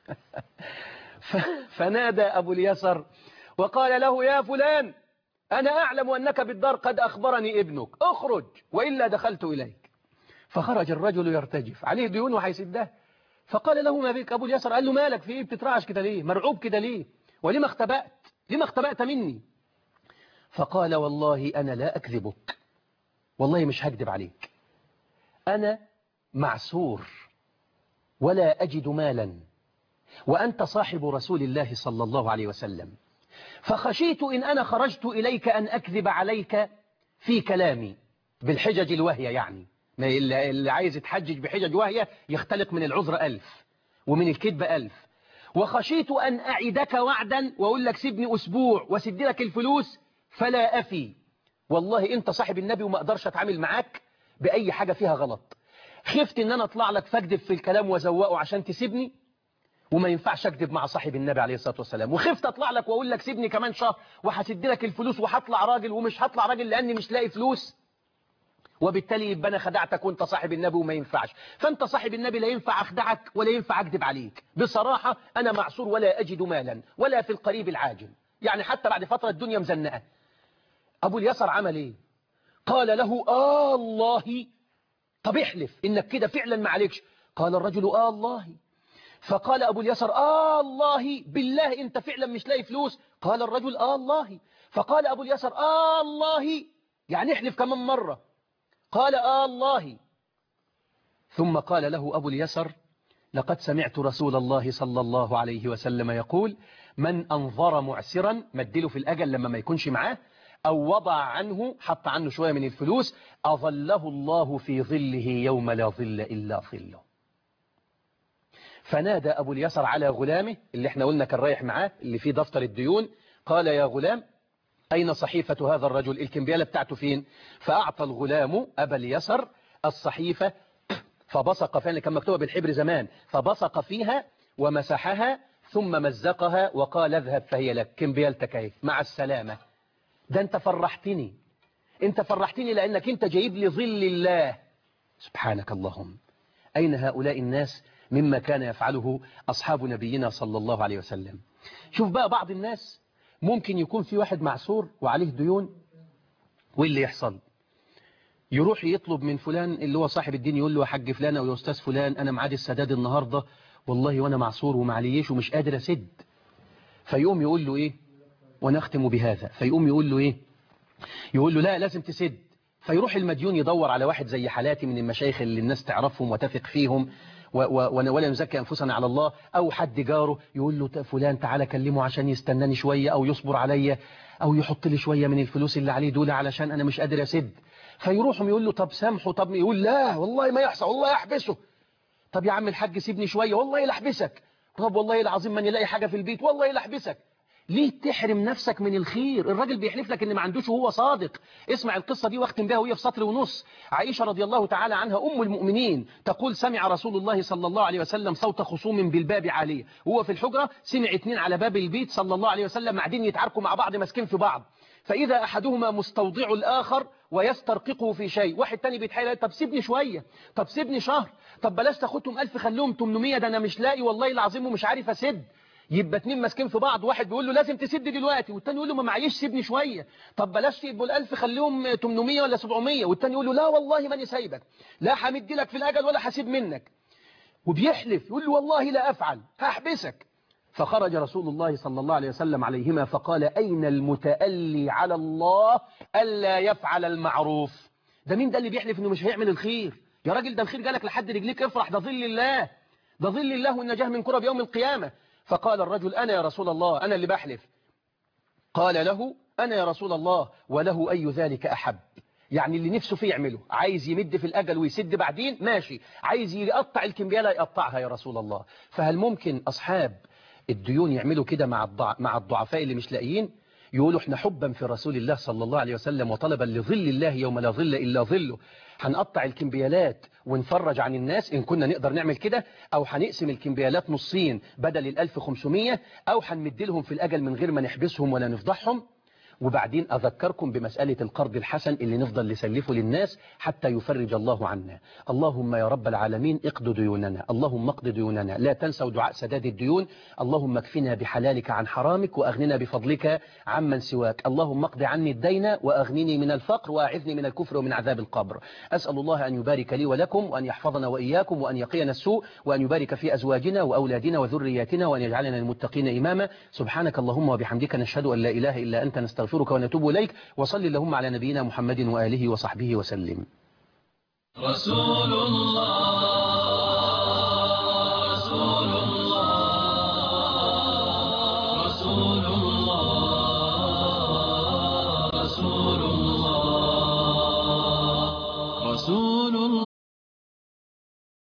S2: ف- فنادى أبو اليسر وقال له يا فلان أنا أعلم أنك بالدار قد أخبرني ابنك اخرج وإلا دخلت إليك فخرج الرجل يرتجف عليه ديون وهيسدها فقال له ما بك أبو اليسر قال له مالك في إيه بتترعش كده ليه مرعوب كده ليه ولما اختبأت لما اختبأت مني فقال والله أنا لا أكذبك والله مش هكذب عليك أنا معسور ولا أجد مالا وأنت صاحب رسول الله صلى الله عليه وسلم فخشيت إن أنا خرجت إليك أن أكذب عليك في كلامي بالحجج الوهية يعني ما اللي اللي عايز يتحجج بحجج وهية يختلق من العذر ألف ومن الكذب ألف وخشيت أن أعدك وعدا وأقول لك سيبني أسبوع وسد لك الفلوس فلا أفي والله أنت صاحب النبي وما أقدرش أتعامل معاك بأي حاجة فيها غلط خفت أن أنا أطلع لك فاكذب في الكلام وزوقه عشان تسيبني وما ينفعش اكذب مع صاحب النبي عليه الصلاة والسلام وخفت اطلع لك واقول لك سيبني كمان شهر وهسد لك الفلوس وهطلع راجل ومش هطلع راجل لاني مش لاقي فلوس وبالتالي يبقى انا خدعتك وانت صاحب النبي وما ينفعش فانت صاحب النبي لا ينفع اخدعك ولا ينفع اكذب عليك بصراحة انا معصور ولا اجد مالا ولا في القريب العاجل يعني حتى بعد فترة الدنيا مزنقة ابو اليسر عمل ايه قال له آه الله طب احلف انك كده فعلا ما عليكش قال الرجل آه الله فقال أبو اليسر آه الله بالله أنت فعلا مش لاقي فلوس قال الرجل آه الله فقال أبو اليسر آه الله يعني احلف كمان مرة قال آه الله ثم قال له أبو اليسر لقد سمعت رسول الله صلى الله عليه وسلم يقول من أنظر معسرا مدله في الأجل لما ما يكونش معاه أو وضع عنه حط عنه شوية من الفلوس أظله الله في ظله يوم لا ظل إلا ظله فنادى أبو اليسر على غلامه اللي احنا قلنا كان رايح معاه اللي فيه دفتر الديون قال يا غلام أين صحيفة هذا الرجل الكمبيالة بتاعته فين فأعطى الغلام أبا اليسر الصحيفة فبصق فيها اللي كان مكتوبة بالحبر زمان فبصق فيها ومسحها ثم مزقها وقال اذهب فهي لك كمبيالتك اهي مع السلامة ده انت فرحتني انت فرحتني لأنك انت جايب لي ظل الله سبحانك اللهم أين هؤلاء الناس مما كان يفعله أصحاب نبينا صلى الله عليه وسلم شوف بقى بعض الناس ممكن يكون في واحد معسور وعليه ديون وايه اللي يحصل يروح يطلب من فلان اللي هو صاحب الدين يقول له يا حاج فلان او يا استاذ فلان انا معادي السداد النهارده والله وانا معسور ومعليش ومش قادر اسد فيقوم يقول له ايه ونختم بهذا فيقوم يقول له ايه يقول له لا لازم تسد فيروح المديون يدور على واحد زي حالاتي من المشايخ اللي الناس تعرفهم وتثق فيهم ولا نزكي أنفسنا على الله أو حد جاره يقول له فلان تعالى كلمه عشان يستناني شوية أو يصبر عليا أو يحط لي شوية من الفلوس اللي عليه دول علشان أنا مش قادر أسد فيروحهم يقول له طب سامحه طب يقول لا والله ما يحصل والله يحبسه طب يا عم الحاج سيبني شوية والله لا احبسك طب والله العظيم ما نلاقي حاجة في البيت والله لا احبسك ليه تحرم نفسك من الخير الراجل بيحلف لك ان ما عندوش وهو صادق اسمع القصة دي واختم بها وهي في سطر ونص عائشة رضي الله تعالى عنها أم المؤمنين تقول سمع رسول الله صلى الله عليه وسلم صوت خصوم بالباب عالية وهو في الحجرة سمع اتنين على باب البيت صلى الله عليه وسلم قاعدين يتعاركوا مع بعض ماسكين في بعض فإذا أحدهما مستوضع الآخر ويسترققه في شيء واحد تاني بيتحايل طب سيبني شوية طب سيبني شهر طب بلاش تاخدهم ألف خليهم 800 ده أنا مش لاقي والله العظيم ومش عارف أسد يبقى اتنين ماسكين في بعض واحد بيقول له لازم تسد دلوقتي والتاني يقول له ما معيش سيبني شوية طب بلاش يبقوا الألف خليهم 800 ولا 700 والتاني يقول له لا والله ماني سايبك لا همدي لك في الأجل ولا هسيب منك وبيحلف يقول له والله لا أفعل هحبسك فخرج رسول الله صلى الله عليه وسلم عليهما فقال أين المتألي على الله ألا يفعل المعروف ده مين ده اللي بيحلف انه مش هيعمل الخير يا راجل ده الخير جالك لحد رجليك افرح ده ظل الله ده ظل الله والنجاه من كرب يوم القيامة فقال الرجل أنا يا رسول الله أنا اللي بحلف قال له أنا يا رسول الله وله أي ذلك أحب يعني اللي نفسه فيه يعمله عايز يمد في الأجل ويسد بعدين ماشي عايز يقطع الكمبيالة يقطعها يا رسول الله فهل ممكن أصحاب الديون يعملوا كده مع الضع... مع الضعفاء اللي مش لاقيين يقولوا احنا حبا في رسول الله صلى الله عليه وسلم وطلبا لظل الله يوم لا ظل إلا ظله هنقطع الكمبيالات ونفرج عن الناس إن كنا نقدر نعمل كده أو هنقسم الكمبيالات نصين بدل ال 1500 أو هنمد لهم في الأجل من غير ما نحبسهم ولا نفضحهم وبعدين أذكركم بمسألة القرض الحسن اللي نفضل نسلفه للناس حتى يفرج الله عنا اللهم يا رب العالمين اقض ديوننا اللهم اقض ديوننا لا تنسوا دعاء سداد الديون اللهم اكفنا بحلالك عن حرامك وأغننا بفضلك عمن سواك اللهم اقض عني الدين وأغنني من الفقر وأعذني من الكفر ومن عذاب القبر أسأل الله أن يبارك لي ولكم وأن يحفظنا وإياكم وأن يقينا السوء وأن يبارك في أزواجنا وأولادنا وذرياتنا وأن يجعلنا المتقين إماما سبحانك اللهم وبحمدك نشهد أن لا إله إلا أنت نستغفرك ونتوب إليك وصل اللهم على نبينا محمد وآله وصحبه وسلم
S1: رسول الله رسول الله رسول